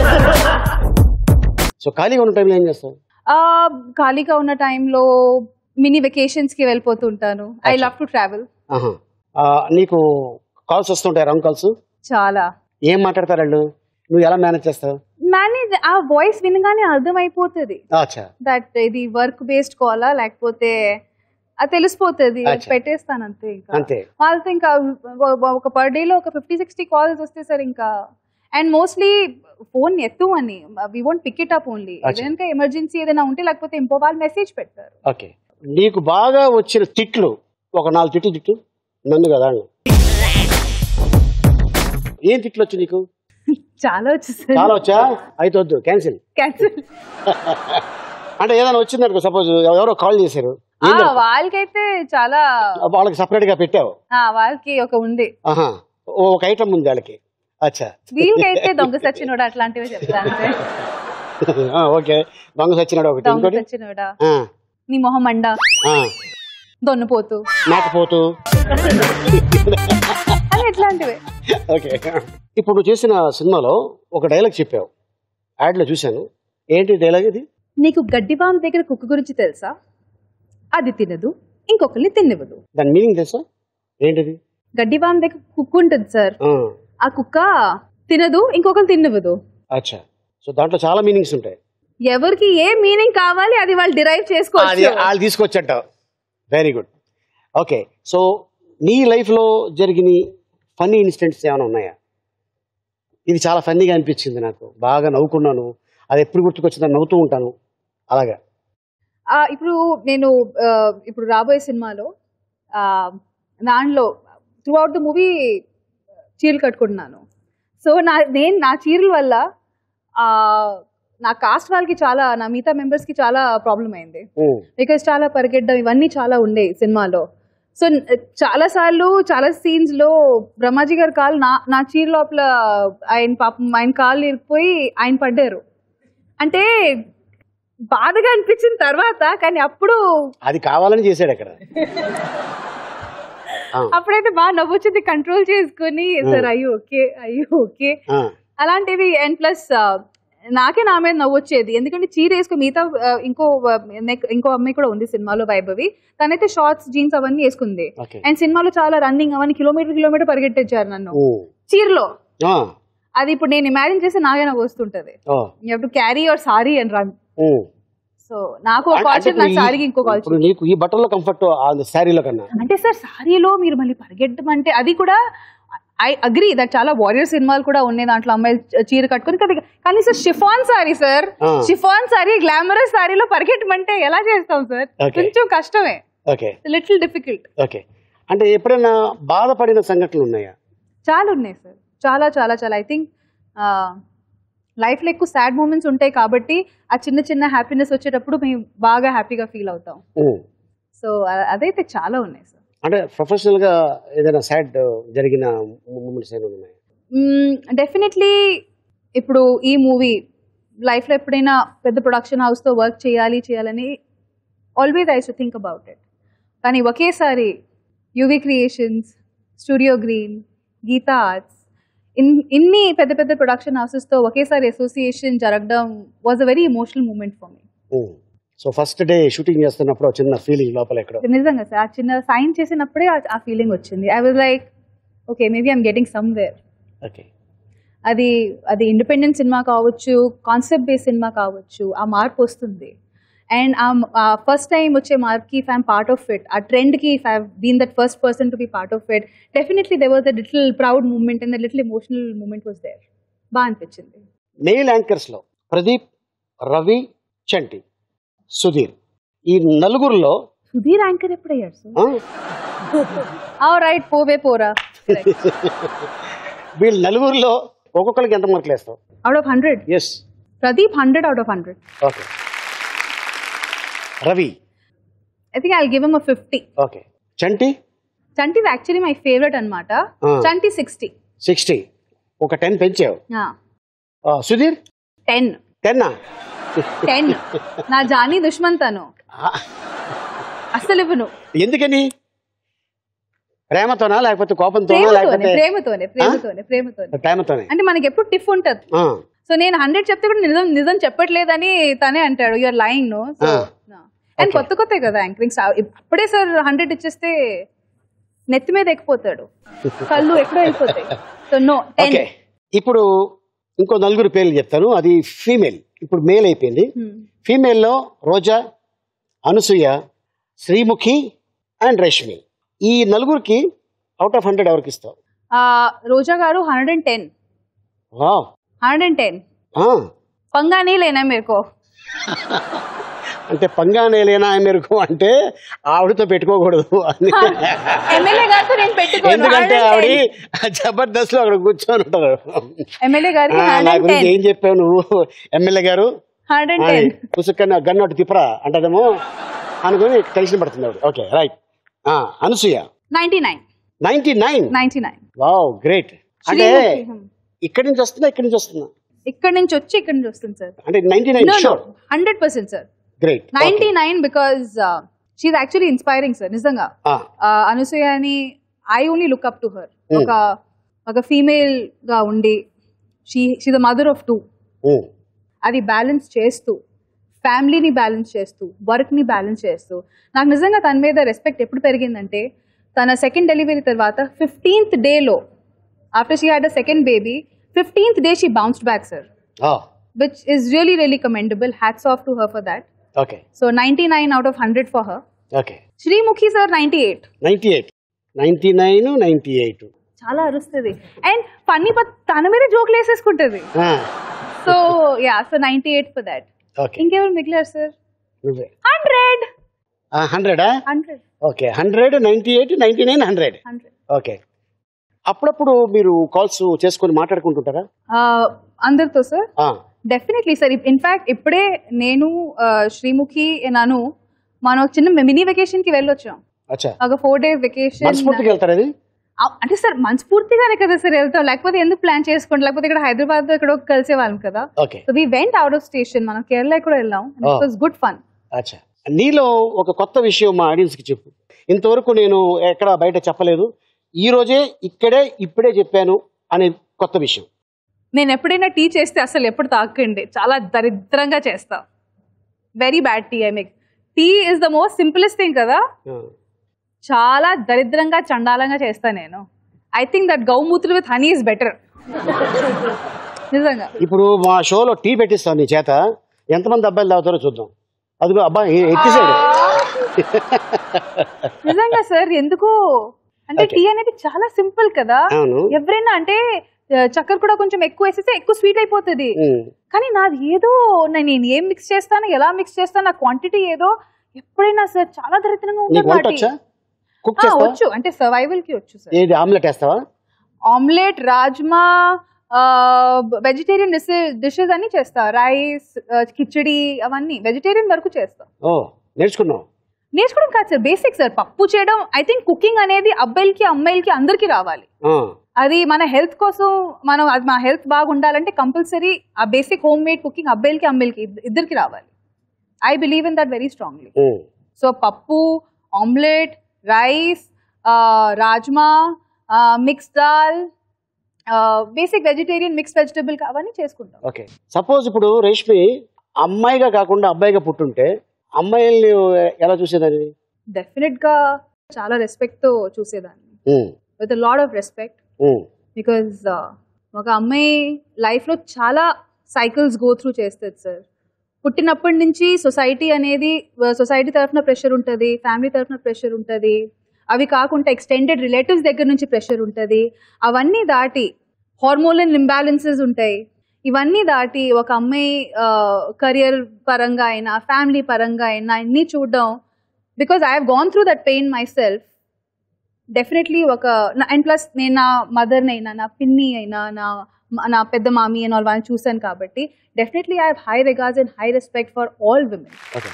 సో ఖాళీగా ఉన్న టైంలో ఏం చేస్తావు ఆ, ఖాళీగా ఉన్న టైంలో మినీ వెకేషన్స్ కి వెళ్ళిపోతుంటాను ఐ లవ్ టు ట్రావెల్ ఆహా. ఆ, నీకు కాల్స్ వస్తుంటాయి రాంగ్ కాల్స్ చాలా ఏం మాట్లాడతారు వాళ్ళు నువ్వు ఎలా మేనేజ్ చేస్తావు మేనేజ్ ఆ వాయిస్ వినగానే అర్థమైపోతుంది అచ్చా దట్ ఇది వర్క్ బేస్డ్ కాలా లేకపోతే అది తెలిసిపోతుంది అచ్చా. పెట్టేస్తాను అంతే ఇంకా అంతే వాళ్ళతో ఇంకా ఒ- ఒక పర్ డే లో ఒక ఫిఫ్టీ సిక్స్టీ కాల్స్ వస్తే సార్ ఇంకా అండ్ మోస్ట్లీ ఫోన్ ఎత్తు అని we won't pick it up only అచ్చా. ఏదైనా ఎమర్జెన్సీ ఏదైనా ఉంటే లేకపోతే ఇంకో వాళ్ళు మెసేజ్ పెడతారు ఓకే నీకు బాగా వచ్చిన తిట్లు ఒక నాలుగు తిట్లు తిట్టు నన్ను కదా అన్న. ఏం తిట్లు వచ్చు నీకు చాలా వచ్చేసారు చాలా వచ్చా అయితే వద్దు క్యాన్సిల్ క్యాన్సిల్ అంటే ఏదైనా వచ్చిందనుకో సపోజ్ ఎవరో కాల్ చేశారు ఆ, ఏం దొరకదు. వాళ్ళకైతే చాలా వాళ్ళకి సపరేట్ గా పెట్టావు ఆ, వాళ్ళకి ఒక ఉంది ఆహా ఓ, ఒక ఐటమ్ ఉంది వాళ్ళకి అచ్చా వీళ్ళకైతే దొంగ సచ్చినోడు అట్లాంటివి చెప్తా అంతే ఆ, ఓకే దొంగ సచ్చినాడు ఒకటి దొంగ ఇంకోటి సచ్చినోడా ఆ, నీ మొహం మండ ఆ, దొన్నుపోతూ మేకపోతూ అని ఎట్లాంటివి ఓకే ఇప్పుడు నువ్వు చేసిన సినిమాలో ఒక డైలాగ్ చెప్పావు యాడ్ లో చూశాను ఏంటి డైలాగ్ ఇది నీకు గడ్డివాం దగ్గర కుక్క గురించి తెలుసా అది తినదు ఇంకొకరిని తినివ్వదు దాని మీనింగ్ తెలుసా ఏంటిది గడ్డివాం దగ్గర కుక్క ఉంటుంది సార్ ఆ, ఆ కుక్క తినదు ఇంకొకరు తినివ్వదు అచ్చా సో దాంట్లో చాలా మీనింగ్స్ ఉంటాయి ఎవరికి ఏ మీనింగ్ కావాలి అది వాళ్ళు డిరైవ్ అది చేసుకోవచ్చు వాళ్ళు తీసుకొచ్చట వెరీ గుడ్ ఓకే సో నీ లైఫ్ లో జరిగిన ఫన్నీ ఇన్సిడెంట్స్ ఏమైనా ఉన్నాయా ఇది చాలా ఫన్నీగా అనిపించింది నాకు బాగా నవ్వుకున్నాను అది ఎప్పుడు గుర్తుకొచ్చిందని నవ్వుతూ ఉంటాను అలాగా ఆ, ఇప్పుడు నేను ఆ, ఇప్పుడు రాబోయే సినిమాలో ఆ, దాంట్లో త్రూ అవుట్ ద మూవీ చీరలు కట్టుకుంటున్నాను సో నా నేను నా చీరల వల్ల ఆ, నా కాస్ట్ వాళ్ళకి చాలా నా మిగతా మెంబర్స్కి చాలా ప్రాబ్లం అయింది ఉమ్, బికాస్ చాలా పరిగెట్టడం ఇవన్నీ చాలా ఉండేవి సినిమాలో సో చాలా సార్లు చాలా సీన్స్ లో బ్రహ్మాజీ గారి కాలు నా నా చీర లోపల ఆయన పాపం ఆయన కాలు ఇరిగిపోయి ఆయన పడ్డారు అంటే బాధగా అనిపించిన తర్వాత కానీ అప్పుడు అది కావాలని చేశాడు అక్కడ ఆ, అప్పుడైతే బాగా నవ్వొచ్చింది కంట్రోల్ చేసుకుని సార్ అయ్యో ఓకే అయ్యో ఓకే ఆ, అలాంటివి అండ్ ప్లస్ నాకే నా మీద నవ్వొచ్చేది ఎందుకంటే చీర వేసుకుని మిగతా ఆ, ఇంకో ఆ, నెక్- ఇంకో అమ్మాయి కూడా ఉంది సినిమాలో వైభవి తనైతే షార్ట్స్ జీన్స్ అవన్నీ వేసుకుంది ఓకే అండ్ సినిమాలో చాలా రన్నింగ్ అవన్నీ కిలోమీటర్ కిలోమీటర్ పరిగెట్టించారు నన్ను ఉమ్, చీరలో ఆ, అది ఇప్పుడు నేను ఇమాజిన్ చేస్తే నాగే నవ్వు వస్తుంటది oh, you have to carry your sari and run um. So నాకు ఒక అంటే కాల్ ఇప్పుడు నాకు ఈ- సారీకి ఇంకో కాల్ ఇప్పుడు నీకు ఈ బట్టల్లో కంఫర్ట్ ఆ శారీలో కన్నా అంటే సార్ సారీలో మీరు మళ్ళీ పరిగెట్టడం అంటే అది కూడా ఐ అగ్రి దట్ చాలా వారియర్ సినిమాలు కూడా ఉన్నాయి దాంట్లో అమ్మాయిలు చ- చీర కట్టుకుని కదా కానీ సార్ షిఫాన్ సారీ సార్ ఆ. షిఫాన్ సారీ గ్లామరస్ సారీలో పరిగెట్టమంటే ఎలా చేస్తాం సార్ Okay. కొంచెం కష్టమే ఓకే లిటిల్ డిఫికల్ట్ ఓకే అంటే ఎప్పుడైనా బాధపడిన సంఘటనలు ఉన్నాయా చాలా ఉన్నాయి సార్ చాలా చాలా చాలా ఐ థింక్ లైఫ్లో ఎక్కువ సాడ్ మూమెంట్స్ ఉంటాయి కాబట్టి ఆ చిన్న చిన్న హ్యాపీనెస్ వచ్చేటప్పుడు మేము బాగా హ్యాపీగా ఫీల్ అవుతాం ఉమ్. సో అదైతే చాలా ఉన్నాయి సార్ అంటే ప్రొఫెషనల్ గా ఏదైనా సాడ్ జరిగిన మూమెంట్స్ ఏమైనా ఉన్నాయా డెఫినెట్లీ ఇప్పుడు ఈ మూవీ లైఫ్లో ఎప్పుడైనా పెద్ద ప్రొడక్షన్ హౌస్తో వర్క్ చేయాలి చేయాలని always I to think about it కానీ ఒకేసారి UV creations studio green Geetha arts in ఇన్ని పెద్ద పెద్ద ప్రొడక్షన్ హౌసెస్తో ఒకేసారి అసోసియేషన్ జరగడం was a very emotional moment for me so first day shooting చేస్తున్నప్పుడు ఒక చిన్న ఫీలింగ్ లోపల ఎక్కడ నిజంగా సార్ ఆ చిన్న సైన్ చేసినప్పుడే ఆ- ఆ ఫీలింగ్ వచ్చింది I was like okay maybe I'm getting somewhere okay అది అది ఇండిపెండెంట్ సినిమా కావచ్చు కాన్సెప్ట్ బేస్ సినిమా కావచ్చు ఆ మార్పు వస్తుంది అండ్ ఆ ఫస్ట్ టైం వచ్చే మార్క్కి if I'm part of it ఆ ట్రెండ్కి if I been that first person to be part of it definitely they was the little proud moment and the little emotional moment was there బాగా అనిపించింది mail anchors లో ప్రదీప్ రవి చంటి సుధీర్ ఈ నలుగురిలో Sudheer anchor ఎప్పుడయ్యాడు sir ఆ, right పోవే పోరా వీళ్ళ నలుగురిలో ఒక్కొక్కరికి ఎంత మార్కులు వేస్తావు out of hundred yes Pradeep hundred out of hundred okay Ravi I think I give M a fifty okay Chanti Chanti actually my favourite అనమాట Ah. చంటి సిక్స్టీ సిక్స్టీ ఒక టెన్ పెంచావు ఆ, సుధీర్ టెన్ టెన్నా టెన్ నా జానీ దుష్మన్ తను అసలు ఇవ్వను ఎందుకని ప్రేమతోనా లేకపోతే కోపంతోనా ప్రేమతోనే లేకపోతే ప్రేమతోనే ప్రేమతోనే ప్రేమతోనే ప్రేమతోనే అంటే మనకి ఎప్పుడు టిఫ్ ఉంటది ఆ, సో నేను హండ్రెడ్ చెప్తే కూడా నిజం నిజం చెప్పట్లేదని తనే అంటాడు you're lying no so Ah. And Okay. కొత్త కొత్త కదా యాంకరింగ్ అప్పుడే సార్ హండ్రెడ్ ఇచ్చేస్తే నెత్తి మీద ఎక్కిపోతాడు కళ్ళు ఎక్కడో వెళ్ళిపోతాయి సో నో టెన్ ఓకే ఇప్పుడు ఇంకో నలుగురు పేర్లు చెప్తాను అది ఫీమేల్ ఇప్పుడు మేల్ అయిపోయింది ఫీమేల్లో రోజా అనసూయ శ్రీముఖి అండ్ రష్మి ఈ నలుగురికి అవుట్ ఆఫ్ హండ్రెడ్ ఎవరికి ఇస్తావు Roja garu hundred and ten wow hundred and ten ఆ, పంగా నీ లేనా మేరకు అంటే పంగానే లేనా మెరుకు అంటే ఆవిడతో పెట్టుకోకూడదు అని ఎమ్మెల్యే గారితో నేను పెట్టుకోను ఎందుకంటే ఆవిడ జబర్దస్త్ లో అక్కడ కూర్చొని ఉంటారు ఎమ్మెల్యే గారికి ఆ, నా హండ్రెడ్ అండ్ గురించి టెన్ ఏం చెప్పావు నువ్వు MLA garu hundred and ten పుసుకన్న గన్నోటి తిప్పరా అంటదేమో అనుకుని టెన్షన్ పడుతుంది ఆవిడ okay right Anasuya ninety nine ninety nine ninety nine wow great అంటే శ్రీముఖి. ఇక్కడి నుంచి వస్తుందా ఇక్కడి నుంచి వస్తుందా ఇక్కడ నుంచి వచ్చి ఇక్కడ నుంచి వస్తుంది సార్ అంటే ninety nine sure hundred percent sir great ninety nine because she actually inspiring sir నిజంగా Uh, అనసూయని I only look up to her Hmm. ఒక ఒక ఫీమేల్ గా ఉండి she she the mother of two అది బ్యాలెన్స్ చేస్తూ ఫ్యామిలీని బ్యాలెన్స్ చేస్తూ వర్క్ని బ్యాలెన్స్ చేస్తూ నాకు నిజంగా తన మీద రెస్పెక్ట్ ఎప్పుడు పెరిగిందంటే తన సెకండ్ డెలివరీ తర్వాత ఫిఫ్టీన్త్ డేలో after she had a second baby fifteenth day she bounced back sir which is really really commendable hats off to her for that okay so ninety nine out of hundred for her okay Sreemukhi sir ninety eight ninety eight ninety nine ninety eight చాలా అరుస్తుంది and funny but తన మీద జోకులు వేసేసుకుంటుంది so yeah so ninety eight for that okay ఇంకెవరు మిగిలారు sir నువ్వే hundred హండ్రెడా hundred okay hundred ninety eight ninety nine hundred hundred okay అప్పుడప్పుడు మీరు కాల్స్ చేసుకొని మాట్లాడుకుంటుంటారా అందరితో సార్ ఆ, డెఫినెట్లీ సార్ ఇన్ఫాక్ట్ ఇప్పుడే నేను ఆ, శ్రీముఖి నన్ను మనం ఒక చిన్న మినీ వెకేషన్ కి వెళ్ళొచ్చాం అచ్చా ఒక ఫోర్ డే వెకేషన్ మనస్ఫూర్తిగా వెళ్తారు అది అంటే సార్ మనస్ఫూర్తిగానే కదా సార్ వెళ్తాం లేకపోతే ఎందుకు ప్లాన్ చేసుకోండి లేకపోతే ఇక్కడ హైదరాబాద్ ఎక్కడో కలిసే వాళ్ళం కదా okay so we went out of station మనం కేరళ కూడా వెళ్ళాం Oh. వాస్ గుడ్ ఫన్ అచ్చా నీలో ఒక కొత్త విషయం మా ఆడియన్స్కి చెప్పు ఇంతవరకు నేను ఎక్కడ బయట చెప్పలేదు ఈ రోజే ఇక్కడే ఇప్పుడే చెప్పాను అనే కొత్త విషయం నేను ఎప్పుడైనా టీ చేస్తే అసలు ఎప్పుడు తాకండి చాలా దరిద్రంగా చేస్తా very bad tea I make tea is the most simplest thing కదా ఆ, చాలా దరిద్రంగా చండాలంగా చేస్తా నేను ఐ థింక్ దట్ గౌమూత్రులు విత్ హనీ ఇస్ బెటర్ నిజంగా ఇప్పుడు మా షోలో టీ పెట్టిస్తాను నీ చేత ఎంతమంది అబ్బాయిలు తాగుతారో చూద్దాం అదిగో అబ్బాయి ఎ- ఎక్కిసాడు నిజంగా సార్ ఎందుకు అంటే Okay. టీ అనేది చాలా సింపుల్ కదా అవును ఎవరైనా అంటే ఆ, చక్కెర కూడా కొంచెం ఎక్కువ వేసేస్తే ఎక్కువ స్వీట్ అయిపోతుంది ఉమ్, కానీ నాది ఏదో నేను నేను ఏం మిక్స్ చేస్తాను ఎలా మిక్స్ చేస్తాను నా క్వాంటిటీ ఏదో ఎప్పుడైనా సార్ చాలా దరిద్రంగా నీకు ఉంటుంది వంట నా టీ. వచ్చా కుక్ ఆ, చేస్తావా వచ్చు అంటే సర్వైవల్ కి వచ్చు సార్ ఏది ఆమ్లెట్ వేస్తావా ఆమ్లెట్ రాజ్మా వెజిటేరియన్ డిషెస్ అన్ని చేస్తా రైస్ కిచడి అవన్నీ వెజిటేరియన్ వరకు చేస్తా ఓ నేర్చుకున్నావు నేర్చుకోవడం కాదు సార్ బేసిక్ సార్ పప్పు చేయడం ఐ థింక్ కుకింగ్ అనేది అబ్బాయిలకి అమ్మాయిలకి అందరికీ రావాలి ఆ, అది మన హెల్త్ కోసం మనం అది మన హెల్త్ బాగుండాలంటే కంపల్సరీ ఆ బేసిక్ హోమ్ మేడ్ కుకింగ్ అబ్బాయిలకి అమ్మాయిలకి ఇద్ద- ఇద్దరికి రావాలి I believe in that very strongly um, so పప్పు omelette rice rajma mix dal basic vegetarian mix vegetable అవన్నీ చేసుకుంటాం ఓకే సపోజ్ ఇప్పుడు రేష్మి అమ్మాయిగా కాకుండా అబ్బాయిగా పుట్టుంటే అమ్మాయిల్ని ఎలా చూసేదాన్ని డెఫినెట్ గా చాలా రెస్పెక్ట్ తో చూసేదాన్ని um, with lot of respect um, because ఒక అమ్మాయి లైఫ్లో చాలా సైకిల్స్ గో త్రూ చేస్తుంది సార్ పుట్టినప్పటి నుంచి సొసైటీ అనేది సొసైటీ తరఫున ప్రెషర్ ఉంటుంది ఫ్యామిలీ తరఫున ప్రెషర్ ఉంటుంది అవి కాకుండా ఎక్స్టెండెడ్ రిలేటివ్స్ దగ్గర నుంచి ప్రెషర్ ఉంటుంది అవన్నీ దాటి హార్మోనల్ ఇంబ్యాలెన్సెస్ ఉంటాయి ఇవన్నీ దాటి ఒక అమ్మాయి కెరియర్ పరంగా అయినా ఫ్యామిలీ పరంగా అయినా అన్నీ చూడడం because I have gone through that pain myself definitely ఒక అండ్ ప్లస్ నేను నా మదర్ని అయినా నా పిన్ని అయినా నా నా పెద్ద మామి అని వాళ్ళని చూశాను కాబట్టి definitely I have high regards and high respect for all women okay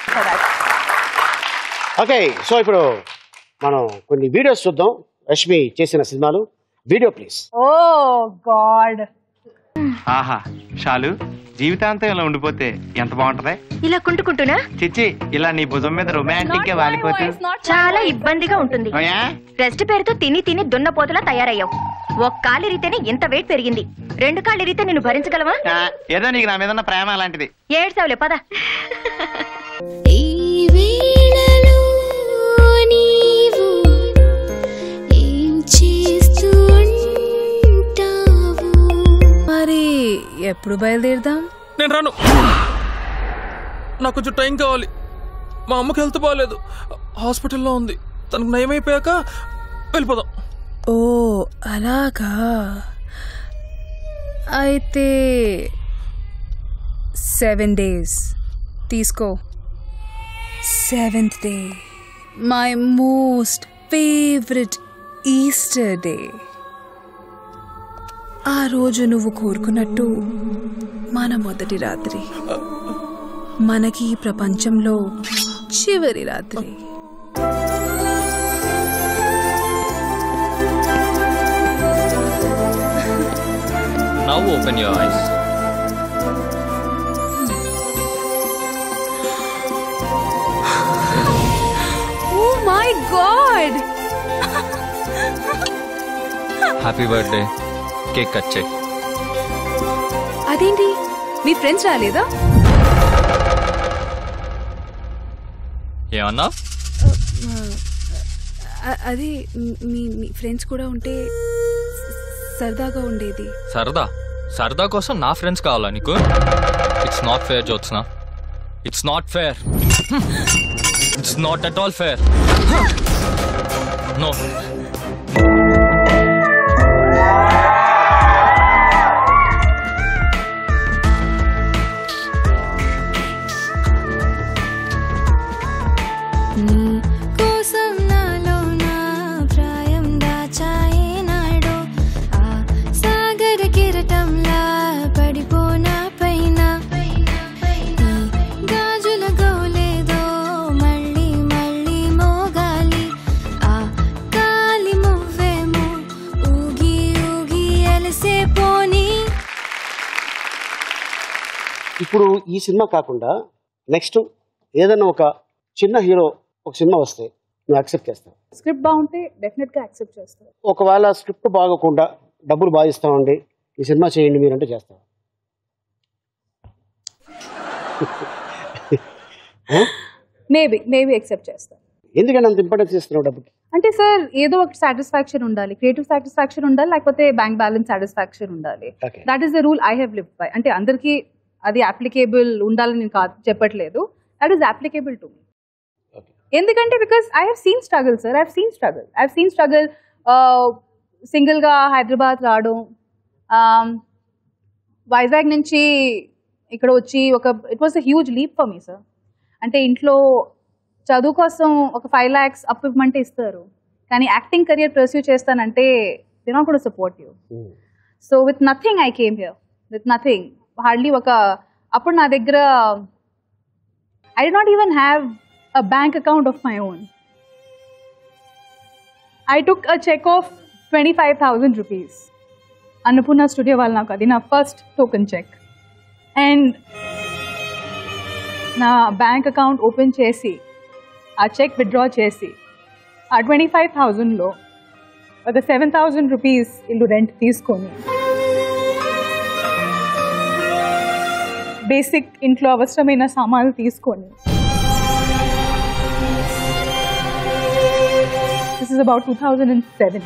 okay so ఇప్పుడు మనం కొన్ని వీడియోస్ చూద్దాం రష్మి చేసిన సినిమాలు వీడియో ప్లీజ్ ఓ గాడ్ ఆహా షాలు జీవితాంతం ఇలా ఉండిపోతే ఎంత బాగుంటది ఇలా కుంటుకుంటున్నా చిచ్చి ఇలా నీ భుజం మీద రొమాంటిక్ గా వాలిపోతూ చాలా ఇబ్బందిగా ఉంటుంది ఓయా? రెస్ట్ పేరుతో తిని తిని దున్నపోతులా తయారయ్యావు ఒక కాలు ఇరితేనే ఇంత వెయిట్ పెరిగింది రెండు కాళ్ళు ఇరితే నిన్ను భరించగలవా ఆ, ఏదో నీకు నా మీద ఉన్న ప్రేమ అలాంటిది ఏడ్సావులే పద మరి ఎప్పుడు బయలుదేరదాం నేను రాను నాకు కొంచెం టైం కావాలి మా అమ్మకి హెల్త్ బాగాలేదు హాస్పిటల్లో ఉంది తనకు నయమైపోయాక వెళ్ళిపోదాం ఓ అలాగా అయితే సెవెన్ డేస్ తీసుకో seventh day my most favourite Easter day ఆ రోజు నువ్వు కోరుకున్నట్టు మన మొదటి రాత్రి మనకి ఈ ప్రపంచంలో చివరి రాత్రి now open your eyes oh my god happy birthday cake cut చేయి అదేంటి మీ ఫ్రెండ్స్ రాలేదా ఏమన్నా అ- అది మీ మీ ఫ్రెండ్స్ కూడా ఉంటే స- సరదాగా ఉండేది సరదా సరదా కోసం నా ఫ్రెండ్స్ కావాలా నీకు it's not fair Jyotsna it's not fair it's not at all fair no నీ కోసం నాలో నా ప్రాయం దాచాయే నాడు ఆ సాగర కిరటంలా పడిపోనా పైన ఈ గాజుల గోలేదో మళ్ళీ మళ్ళీ మోగాలి ఆ కాలి మువ్వేమో ఊగి ఊగి ఎలసే పోనీ ఇప్పుడు ఈ సినిమా కాకుండా నెక్స్ట్ ఏదైనా ఒక చిన్న హీరో ఒక సినిమా వస్తే నువ్వు యాక్సెప్ట్ చేస్తావు స్క్రిప్ట్ బాగుంటే డెఫినెట్గా యాక్సెప్ట్ చేస్తాను ఒకవేళ స్క్రిప్ట్ బాగోకుండా డబ్బులు బాగా ఇస్తామండి ఈ సినిమా చేయండి మీరంటే చేస్తావు మేబీ మేబీ యాక్సెప్ట్ చేస్తాను ఎందుకంటే అంత ఇంపార్టెన్స్ ఇస్తున్నావు డబ్బుకి అంటే సార్ ఏదో ఒక సాటిస్ఫాక్షన్ ఉండాలి క్రియేటివ్ సాటిస్ఫాక్షన్ ఉండాలి లేకపోతే బ్యాంక్ బ్యాలెన్స్ సాటిస్ఫాక్షన్ ఉండాలి Okay. That is the rule I have live by అంటే అందరికీ అది అప్లికేబుల్ ఉండాలని నేను కాదు చెప్పట్లేదు that is applicable to me ఎందుకంటే because I have seen struggle sir I have seen struggle I have seen struggle సింగిల్గా హైదరాబాద్ రావడం um, వైజాగ్ నుంచి ఇక్కడ వచ్చి ఒక it was a huge leap for me sir అంటే ఇంట్లో చదువు కోసం ఒక ఫైవ్ ల్యాక్స్ అప్పు ఇవ్వమంటే ఇస్తారు కానీ యాక్టింగ్ కెరియర్ పర్స్యూ చేస్తానంటే దే నాట్ కూడా support you so with nothing I came here with nothing hardly ఒక అప్పుడు నా దగ్గర I did not even have a bank account of my own I took a cheque of twenty five thousand rupees Annapurna studio వాళ్ళు నాకు అది నా first token cheque and నా bank account open చేసి ఆ చెక్ విత్డ్రా చేసి ఆ ట్వంటీ ఫైవ్ థౌజండ్లో ఒక సెవెన్ థౌజండ్ రూపీస్ ఇల్లు రెంట్ తీసుకొని బేసిక్ ఇంట్లో అవసరమైన సామాన్లు తీసుకొని this is about two thousand and seven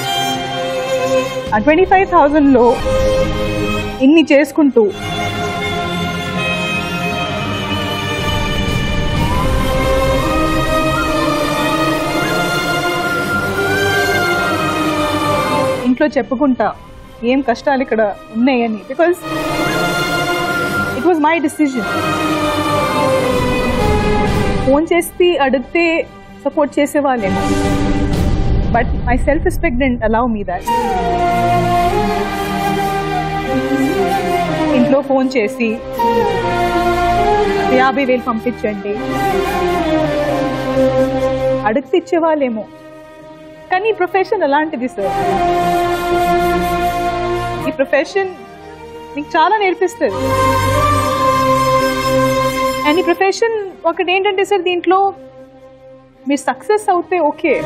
ఆ ట్వంటీ ఫైవ్ థౌజండ్లో ఇన్ని చేసుకుంటూ ఇంట్లో చెప్పుకుంటా ఏం కష్టాలు ఇక్కడ ఉన్నాయని because it was my decision phone చేసి అడిగితే సపోర్ట్ చేసేవాళ్ళేమో but my self respect didn't allow me that ఇంట్లో ఫోన్ చేసి యాభై వేలు పంపించండి అడిగితే ఇచ్చేవాళ్ళేమో కానీ ఈ ప్రొఫెషన్ అలాంటిది సార్ ఈ ప్రొఫెషన్ మీకు చాలా నేర్పిస్తుంది అండ్ ఈ ప్రొఫెషన్ ఒకటి ఏంటంటే సార్ దీంట్లో మీరు సక్సెస్ అవుతే ఓకే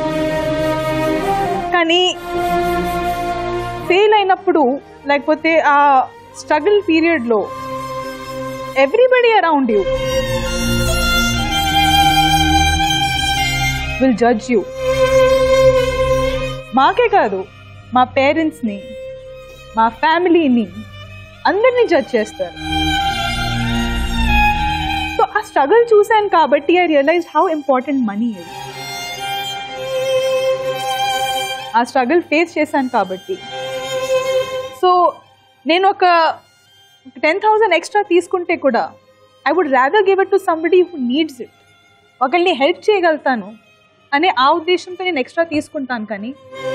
కానీ ఫెయిల్ అయినప్పుడు లేకపోతే ఆ స్ట్రగుల్ పీరియడ్లో everybody around you will judge you మాకే కాదు మా పేరెంట్స్ని మా ఫ్యామిలీని అందరినీ జడ్జ్ చేస్తారు సో ఆ స్ట్రగుల్ చూశాను కాబట్టి I realise how important money is ఆ స్ట్రగుల్ ఫేస్ చేశాను కాబట్టి సో నేను ఒక టెన్ థౌజండ్ ఎక్స్ట్రా తీసుకుంటే కూడా I would rather give it to somebody who needs it ఒకరిని హెల్ప్ చేయగలుగుతాను అనే ఆ ఉద్దేశంతో నేను ఎక్స్ట్రా తీసుకుంటాను కానీ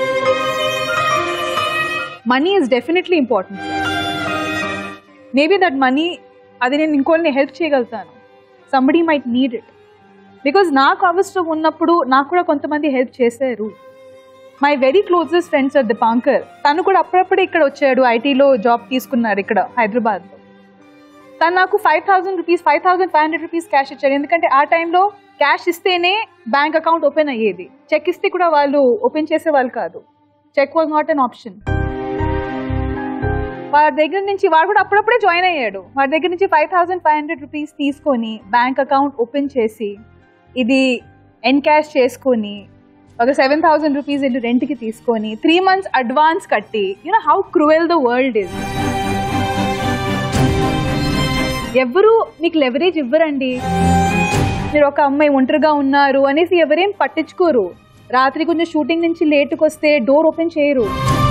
money is definitely important maybe that money అది నేను ఇంకోరిని హెల్ప్ చేయగలుగుతాను somebody might need it because నాకు అవసరం ఉన్నప్పుడు నాకు కూడా కొంతమంది హెల్ప్ చేశారు my very closest friends are Dipankar తను కూడా అప్పుడప్పుడే ఇక్కడ వచ్చాడు ఐటీలో జాబ్ తీసుకున్నారు ఇక్కడ హైదరాబాద్లో తను నాకు five thousand rupees five thousand five hundred rupees cash ఇచ్చాడు ఎందుకంటే ఆ టైంలో క్యాష్ ఇస్తేనే బ్యాంక్ అకౌంట్ ఓపెన్ అయ్యేది చెక్ ఇస్తే కూడా వాళ్ళు ఓపెన్ చేసేవాళ్ళు కాదు cheque was not an option వాడి దగ్గర నుంచి వాడు కూడా అప్పుడప్పుడే జాయిన్ అయ్యాడు వాడి దగ్గర నుంచి five thousand five hundred rupees తీసుకొని బ్యాంక్ అకౌంట్ ఓపెన్ చేసి ఇది ఎన్ క్యాష్ చేసుకొని ఒక సెవెన్ థౌసండ్ రూపీస్ ఇల్లు రెంట్కి తీసుకొని త్రీ మంత్స్ అడ్వాన్స్ కట్టి you know how cruel the world is ఎవరు మీకు లెవరేజ్ ఇవ్వరండి మీరు ఒక అమ్మాయి ఒంటరిగా ఉన్నారు అనేసి ఎవరేం పట్టించుకోరు రాత్రి కొంచెం షూటింగ్ నుంచి లేటుకు వస్తే డోర్ ఓపెన్ చేయరు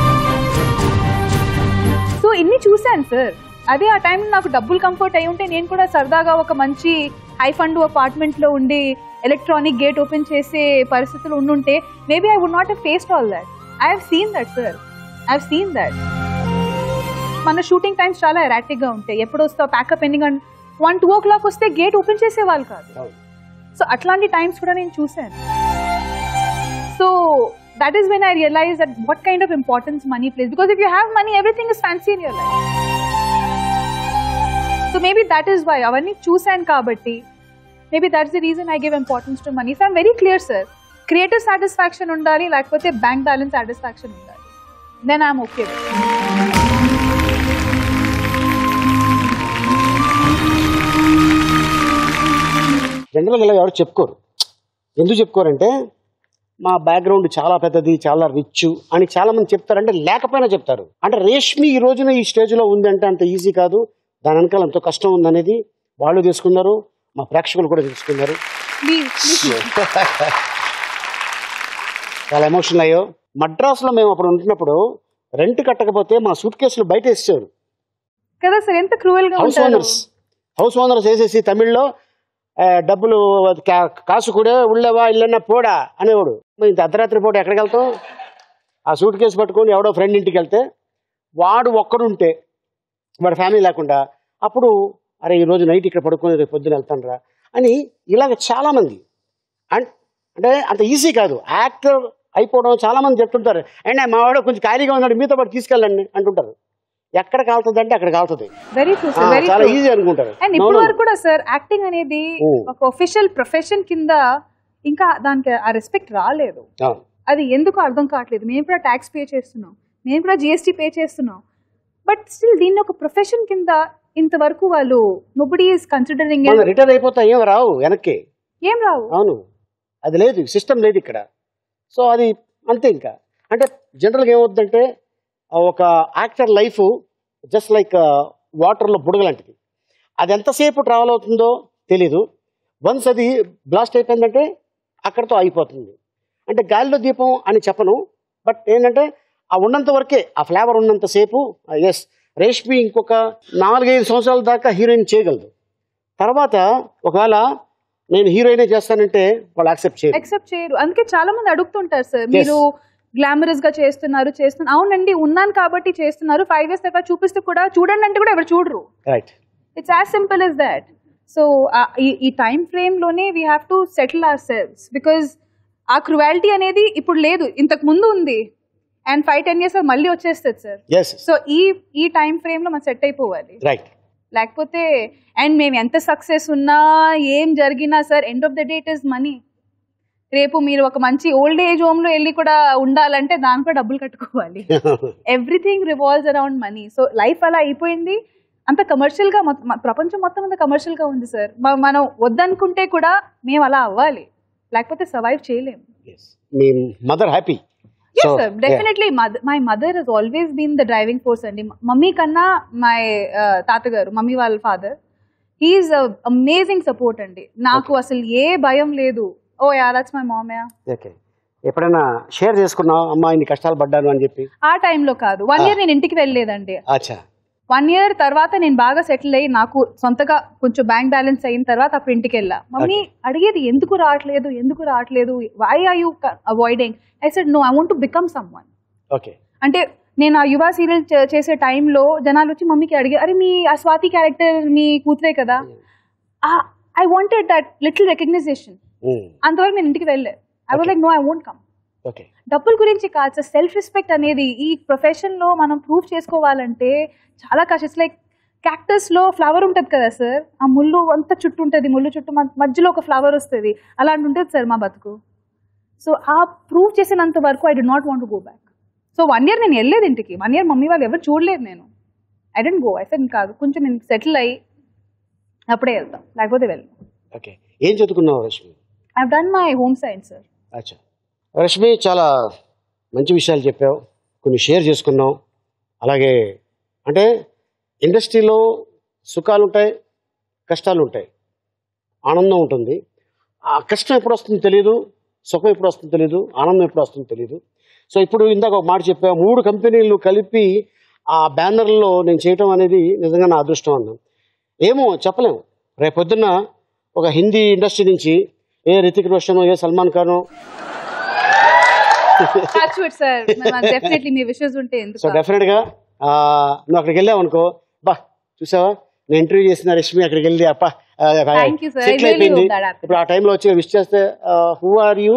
సో ఇన్ని చూశాను సార్ అదే ఆ టైం నాకు డబ్బులు కంఫర్ట్ అయి ఉంటే నేను కూడా సరదాగా ఒక మంచి హై ఫండ్ అపార్ట్మెంట్లో ఉండి ఎలక్ట్రానిక్ గేట్ ఓపెన్ చేసే పరిస్థితులు ఉండుంటే maybe I would not have faced all that I have seen that sir I have seen that మన షూటింగ్ టైమ్స్ చాలా ఎరాటిక్గా ఉంటాయి ఎప్పుడు వస్తావు pack up ending and one two o'clock వస్తే గేట్ ఓపెన్ చేసేవాళ్ళు కాదు సో అట్లాంటి టైమ్స్ కూడా నేను చూశాను so that is when I realise that what kind of importance money plays because if you have money everything is fancy in your life so maybe that is why అవన్నీ చూశాను కాబట్టి maybe that's the reason I give importance to money so I'm very clear sir creative satisfaction ఉండాలి లేకపోతే bank balance satisfaction ఉండాలి then I'm okay జనరల్గా ఇలా ఎవరు చెప్పుకోరు ఎందుకు చెప్పుకోరంటే మా బ్యాక్గ్రౌండ్ చాలా పెద్దది చాలా రిచ్ అని చాలా మంది చెప్తారంటే లేకపోయినా చెప్తారు అంటే రేష్మి ఈ రోజున ఈ స్టేజ్లో ఉందంటే అంత ఈజీ కాదు దాని వెనకాల ఎంతో కష్టం ఉందనేది వాళ్ళు తెలుసుకున్నారు మా ప్రేక్షకులు కూడా తెలుసుకున్నారు చాలా ఎమోషనల్ అయ్యో మద్రాసులో మేము అప్పుడు ఉంటున్నప్పుడు రెంట్ కట్టకపోతే మా సూట్ కేసులు బయట వేసేవారు కదా సార్ ఎంత క్రూయల్ గా హౌస్ ఉంటారు ఓనర్స్ హౌస్ ఓనర్స్ వేసేసి తమిళ్లో ఆ, డబ్బులు కా- కాసు కూడా ఉళ్ళవా ఇల్లన్నా పోడా అనేవాడు మరి ఇంత అర్ధరాత్రి పూట ఎక్కడికి వెళ్తాం ఆ సూట్ కేసు పట్టుకొని ఎవడో ఫ్రెండ్ ఇంటికి వెళ్తే వాడు ఒక్కడుంటే వాడి ఫ్యామిలీ లేకుండా అప్పుడు అరే ఈ రోజు నైట్ ఇక్కడ పడుకొని రేపు పొద్దున వెళ్తాను రా అని ఇలాగ చాలామంది అండ్ అంటే అంత ఈజీ కాదు యాక్టర్ అయిపోవడం చాలా మంది చెప్తుంటారు అండ్ మా వాడు కొంచెం ఖాళీగా ఉన్నాడు మీతో పాటు తీసుకెళ్ళండి అంటుంటారు ఎక్కడ కాలుతుంది అంటే అక్కడ కాలుతుంది వెరీ ట్రూ ఆ, సార్ వెరీ చాలా ఈజీ అనుకుంటారు అండ్ No, ఇప్పుడు no. వరకు కూడా సార్ యాక్టింగ్ అనేది Oh. ఒక ఒఫిషియల్ ప్రొఫెషన్ కింద ఇంకా దానికి ఆ రెస్పెక్ట్ రాలేదు ఆ, అది ఎందుకు అర్థం కావట్లేదు మేము కూడా ట్యాక్స్ పే చేస్తున్నాం మేము కూడా జిఎస్టీ పే చేస్తున్నాం బట్ స్టిల్ దీన్ని ఒక ప్రొఫెషన్ కింద ఇంతవరకు వాళ్ళు నొబడి ఈస్ కన్సిడరింగ్ మన రిటైర్ అయిపోతా ఏం రావు వెనక్కి ఏం రావు అవును అది లేదు సిస్టమ్ లేదు ఇక్కడ సో అది అంతే ఇంకా అంటే జనరల్గా ఏమవుతుందంటే ఆ ఒక యాక్టర్ లైఫ్ జస్ట్ లైక్ వాటర్లో బుడగ లాంటిది అది ఎంతసేపు ట్రావెల్ అవుతుందో తెలీదు వన్స్ అది బ్లాస్ట్ అయిపోయిందంటే అక్కడతో అయిపోతుంది అంటే గాలిలో దీపం అని చెప్పను బట్ ఏంటంటే ఆ ఉన్నంత వరకే ఆ ఫ్లేవర్ ఉన్నంతసేపు ఎస్ రేష్మి ఇంకొక నాలుగైదు సంవత్సరాల దాకా హీరోయిన్ చేయగలదు తర్వాత ఒకవేళ నేను హీరోయినే చేస్తానంటే వాళ్ళు యాక్సెప్ట్ చేయరు ఎక్సెప్ట్ చేయరు అందుకే చాలా మంది అడుగుతుంటారు సార్ మీరు గ్లామరస్ గా చేస్తున్నారు చేస్తున్నారు అవునండి ఉన్నాను కాబట్టి చేస్తున్నారు ఫైవ్ ఇయర్స్ తర్వాత చూపిస్తూ కూడా చూడండి అంటే కూడా ఎవరు చూడరు right it's as simple is that so ఈ టైం ఫ్రేమ్ లోనే we have to settle ourselves because ఆ క్రువాలిటీ అనేది ఇప్పుడు లేదు ఇంతకు ముందు ఉంది అండ్ ఫైవ్ టెన్ ఇయర్స్ మళ్ళీ వచ్చేస్తుంది సార్ ఎస్ సో ఈ ఈ టైం ఫ్రేమ్ లో మనం సెట్ అయిపోవాలి రైట్ లేకపోతే అండ్ మేము ఎంత సక్సెస్ ఉన్నా ఏం జరిగినా sir end of the day it is money రేపు మీరు ఒక మంచి ఓల్డ్ ఏజ్ హోమ్ లో వెళ్ళి కూడా ఉండాలంటే దానికి కూడా డబ్బులు కట్టుకోవాలి everything revolves around money so life అలా అయిపోయింది అంత కమర్షియల్ గా మొత్తం మ- ప్రపంచం మొత్తం అంత కమర్షియల్ గా ఉంది సార్ మనం వద్దనుకుంటే కూడా మేము అలా అవ్వాలి లేకపోతే సర్వైవ్ చేయలేము మీ mother happy yes sir definitely my mother has always been the driving force అండి మమ్మీ కన్నా మై తాతగారు మమ్మీ వాళ్ళ ఫాదర్ హీఈస్ అమేజింగ్ సపోర్ట్ అండి నాకు అసలు ఏ భయం లేదు oh yeah that's my mom yeah okay ఎప్పుడైనా షేర్ చేసుకున్నావు అమ్మా ఇన్ని కష్టాలు పడ్డాను అని చెప్పి ఆ టైంలో కాదు వన్ ఇయర్ నేను ఇంటికి వెళ్ళలేదండి అచ్చా వన్ ఇయర్ తర్వాత నేను బాగా సెటిల్ అయ్యి నాకు సొంతగా కొంచెం బ్యాంక్ బ్యాలెన్స్ అయిన తర్వాత అప్పుడు ఇంటికి వెళ్ళా మమ్మీ అడిగేది ఎందుకు రావట్లేదు ఎందుకు రావట్లేదు why are you avoiding I said no I want to become someone okay అంటే నేను ఆ యువ సీరియల్ చేసే టైంలో జనాలు వచ్చి మమ్మీకి అడిగారు అరే మీ ఆ స్వాతి క్యారెక్టర్ మీ కూతురే కదా I wanted that little recognition అంతవరకు నేను ఇంటికి వెళ్ళలేదు I was like no I won't come okay డబ్బుల గురించి కాదు సార్ సెల్ఫ్ రెస్పెక్ట్ అనేది ఈ ప్రొఫెషన్ లో మనం ప్రూవ్ చేసుకోవాలంటే చాలా కష్టం ఇట్స్ లైక్ క్యాక్టస్ లో ఫ్లవర్ ఉంటుంది కదా సార్ ఆ ముళ్ళు అంతా చుట్టూ ఉంటుంది ముళ్ళు చుట్టూ మ- మధ్యలో ఒక ఫ్లవర్ వస్తుంది అలాంటి ఉంటుంది సార్ మా బతుకు సో ఆ ప్రూవ్ చేసినంత వరకు I did not want go back so one year నేను వెళ్ళలేదు ఇంటికి వన్ ఇయర్ మమ్మీ వాళ్ళు ఎవరు చూడలేదు నేను I didn't go I said కాదు కొంచెం నేను సెటిల్ అయ్యి అప్పుడే వెళ్తాం లేకపోతే వెళ్ళను ఓకే ఏం చదువుకున్నావు Rashmi I done my home science sir అచ్చా రష్మి చాలా మంచి విషయాలు చెప్పావు కొన్ని షేర్ చేసుకున్నావు అలాగే అంటే ఇండస్ట్రీలో సుఖాలు ఉంటాయి కష్టాలు ఉంటాయి ఆనందం ఉంటుంది ఆ కష్టం ఎప్పుడు వస్తుందో తెలియదు సుఖం ఎప్పుడు వస్తుందో తెలియదు ఆనందం ఎప్పుడు వస్తుందో తెలియదు సో ఇప్పుడు ఇందాక ఒక మాట చెప్పా మూడు కంపెనీలు కలిపి ఆ బ్యానర్లో నేను చేయటం అనేది నిజంగా నా అదృష్టం అన్నాను ఏమో చెప్పలేము రేపు పొద్దున్న ఒక హిందీ ఇండస్ట్రీ నుంచి ఏ రితిక్ రోషన్ ఏ Salman Khan touch with sir definitely మీ విషెస్ ఉంటే సో ఎందుకు డెఫినెట్ గా ఆ, నువ్వు అక్కడికి వెళ్ళావు అనుకో బా చూసావా నేను ఇంటర్వ్యూ చేసిన రష్మి అక్కడికి వెళ్ళి అప్ప Thank you, sir. I settle really అయిపోయింది hope that happens. ఇప్పుడు ఆ టైంలో వచ్చి విష్ చేస్తే హూ ఆర్ యూ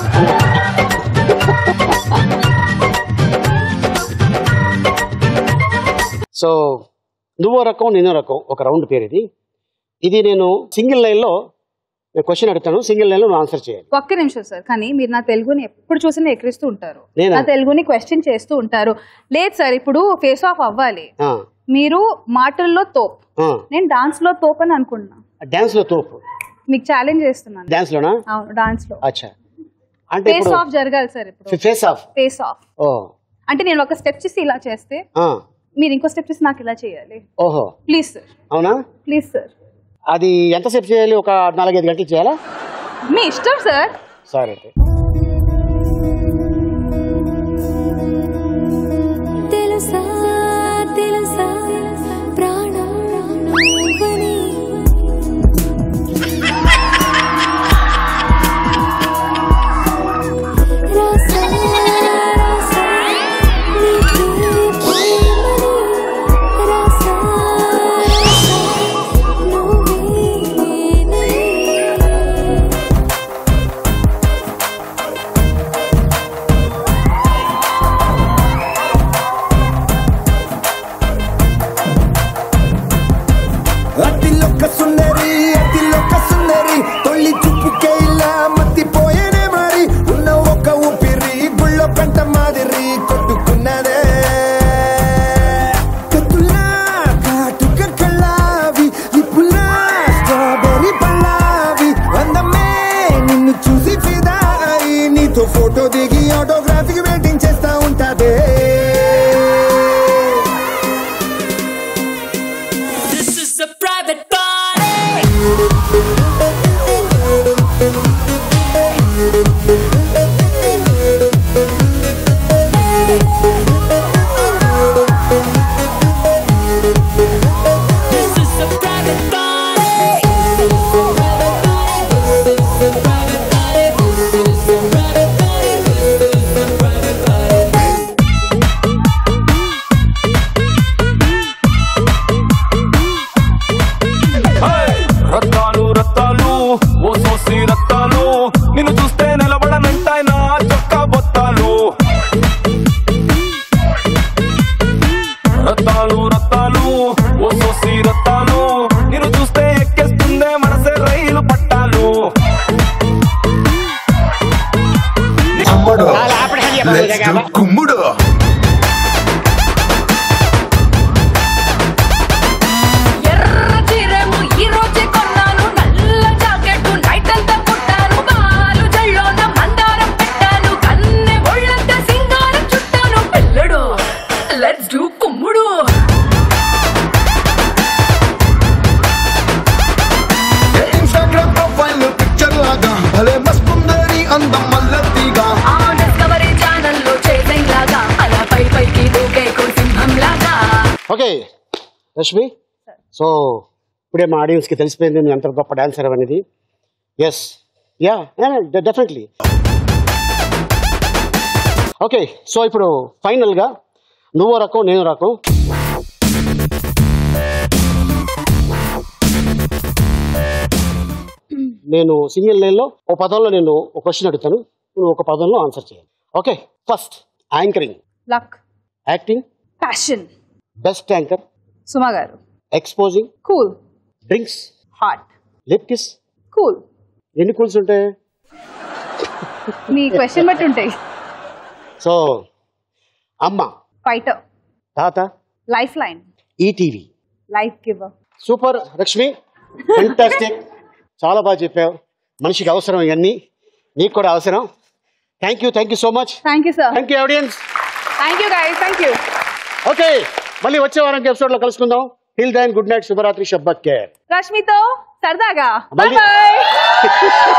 సో నువ్వో రకం నేనో రకం ఒక రౌండ్ పేరు ఇది ఇది నేను సింగిల్ లైన్లో క్వశ్చన్ అడుగుతాను సింగిల్ లైన్లో నువ్వు ఆన్సర్ చేయాలి ఒక్క నిమిషం సార్ కానీ మీరు నా తెలుగుని ఎప్పుడు చూసినా ఎక్కిరిస్తూ ఉంటారు నేనా? నా తెలుగుని క్వశ్చన్ చేస్తూ ఉంటారు లేదు సార్ ఇప్పుడు ఫేస్ ఆఫ్ అవ్వాలి ఆ, మీరు మాటల్లో తోప్ ఆ. నేను డాన్స్ లో తోప్ అని అనుకుంటున్నా డాన్స్ లో తోపు మీకు ఛాలెంజ్ చేస్తున్నాను డాన్స్ లోనా అవును డాన్స్ లో అచ్చా అంటే ఫేస్ ఇప్పుడు ఆఫ్ జరగాలి సార్ ఇప్పుడు ఫేస్ ఆఫ్ ఫేస్ ఆఫ్ ఓ అంటే నేను ఒక స్టెప్ చేసి ఇలా చేస్తే ఆ, మీరు ఇంకో స్టెప్ చేసి నాకు ఇలా చేయాలి ఓహో ప్లీజ్ సార్ అవునా ప్లీజ్ సార్ అది ఎంతసేపు చేయాలి ఒక నాలుగైదు గంటలు చేయాలా మీ ఇష్టం సార్ సరే అయితే తెలుసా తెలుసా ప్రాణం నువ్వని రాసా రాసా నీకే ప్రేమని రాసా రాసా నువ్వే నేనని పెంట మాదిరి కొట్టుకున్నదే కత్తులా కాటుక కళ్ళావి నిప్పులా స్ట్రాబెర్రీ పళ్ళావి అందమే నిన్ను చూసి ఫిదా అయి నీతో ఫోటో దిగి ఆటోగ్రాఫీకి వెయిటింగ్ చేస్తా ఉంటాదే This is a private party. This is a private party. Rattalu Rattalu ఓ సోసి రత్తాలు నిన్ను చూస్తే నిలబడనంటాయి నా చొక్కా బొత్తాలు రత్తాలు రత్తాలు ఓ సోసి రత్తాలు నిన్ను చూస్తే ఎక్కేస్తుందే మనసే రైలు పట్టాలు కుమ్ముడు ఎర్ర చీరేమో ఈ రోజే కొన్నాను నల్ల జాకెట్ నైట్ అంతా కుట్టాను పాలు జల్లోన మందారం పెట్టాను కన్నె ఒళ్ళంతా సింగారం చుట్టాను పిల్లడు లెట్స్ డూ కుమ్ముడు ఇన్స్టాగ్రామ్ ప్రొఫైల్ పిక్చర్ లాగా భలే మస్తుందని అందం మల్లతిగా ఆ డిస్కవరీ ఛానల్లో చేసింగ్ లాగా అలా పై పైకి దూకేకు సింహం లాగా ఓకే రష్మి సో ఇప్పుడే మా ఆడియన్స్కి తెలిసిపోయింది నువ్వు ఎంత గొప్ప డాన్సర్ అనేది yes yeah definitely okay so ఇప్పుడు ఫైనల్గా నువ్వు రకం నేను రకం నేను సింగిల్ లైన్లో ఒక పదంలో నేను ఒక క్వశ్చన్ అడుగుతాను నువ్వు ఒక పదంలో ఆన్సర్ చేయాలి okay first anchoring luck acting passion best anchor Suma garu exposing cool drinks heart lip kiss cool ఎన్ని కూల్స్ ఉంటాయి మీ క్వశ్చన్ బట్టి ఉంటాయి సో అమ్మ ఫైటర్ తాత life line ETV life giver super Lakshmi fantastic చాలా బాగా చెప్పావు మనిషికి అవసరం ఇవన్నీ నీకు కూడా అవసరం thank you thank you so much thank you sir thank you audience thank you guys thank you okay మళ్ళీ వచ్చే వారానికి ఎపిసోడ్ లో కలుసుకుందాం హిల్ దైన్ గుడ్ నైట్ శుభరాత్రి షబ్బత్ కేర్ రష్మితో సరదాగా బాయ్ మళ్ళీ- బాయ్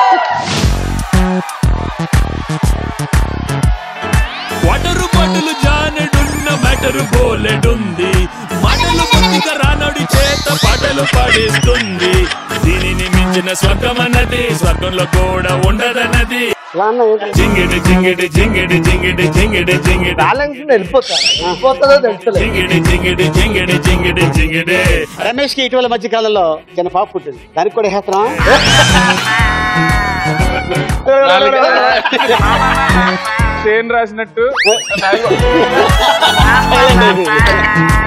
వాటరు బాటలు జానెడున్న మెటరు బోలెడుంది మాటలు కొద్దిగా రానడి చేత పాటలు పాడేస్తుంది దీనిని మించిన స్వర్గం అన్నది స్వర్గంలో కూడా ఉండదన్నది జింగిడి జింగిడి జింగిడి జింగిడి జింగిడి జింగిడి బ్యాలెన్స్ వెళ్ళిపోతాను వెళ్ళిపోతుందో తెలుస్తలేదు జింగిడి జింగిడి జింగిడి జింగిడి జింగిడి రమేష్ కి ఇటీవల మధ్య కాలంలో చిన్న పాప పుట్టింది దానికి కూడా హేతనా సేన్ రాసినట్టు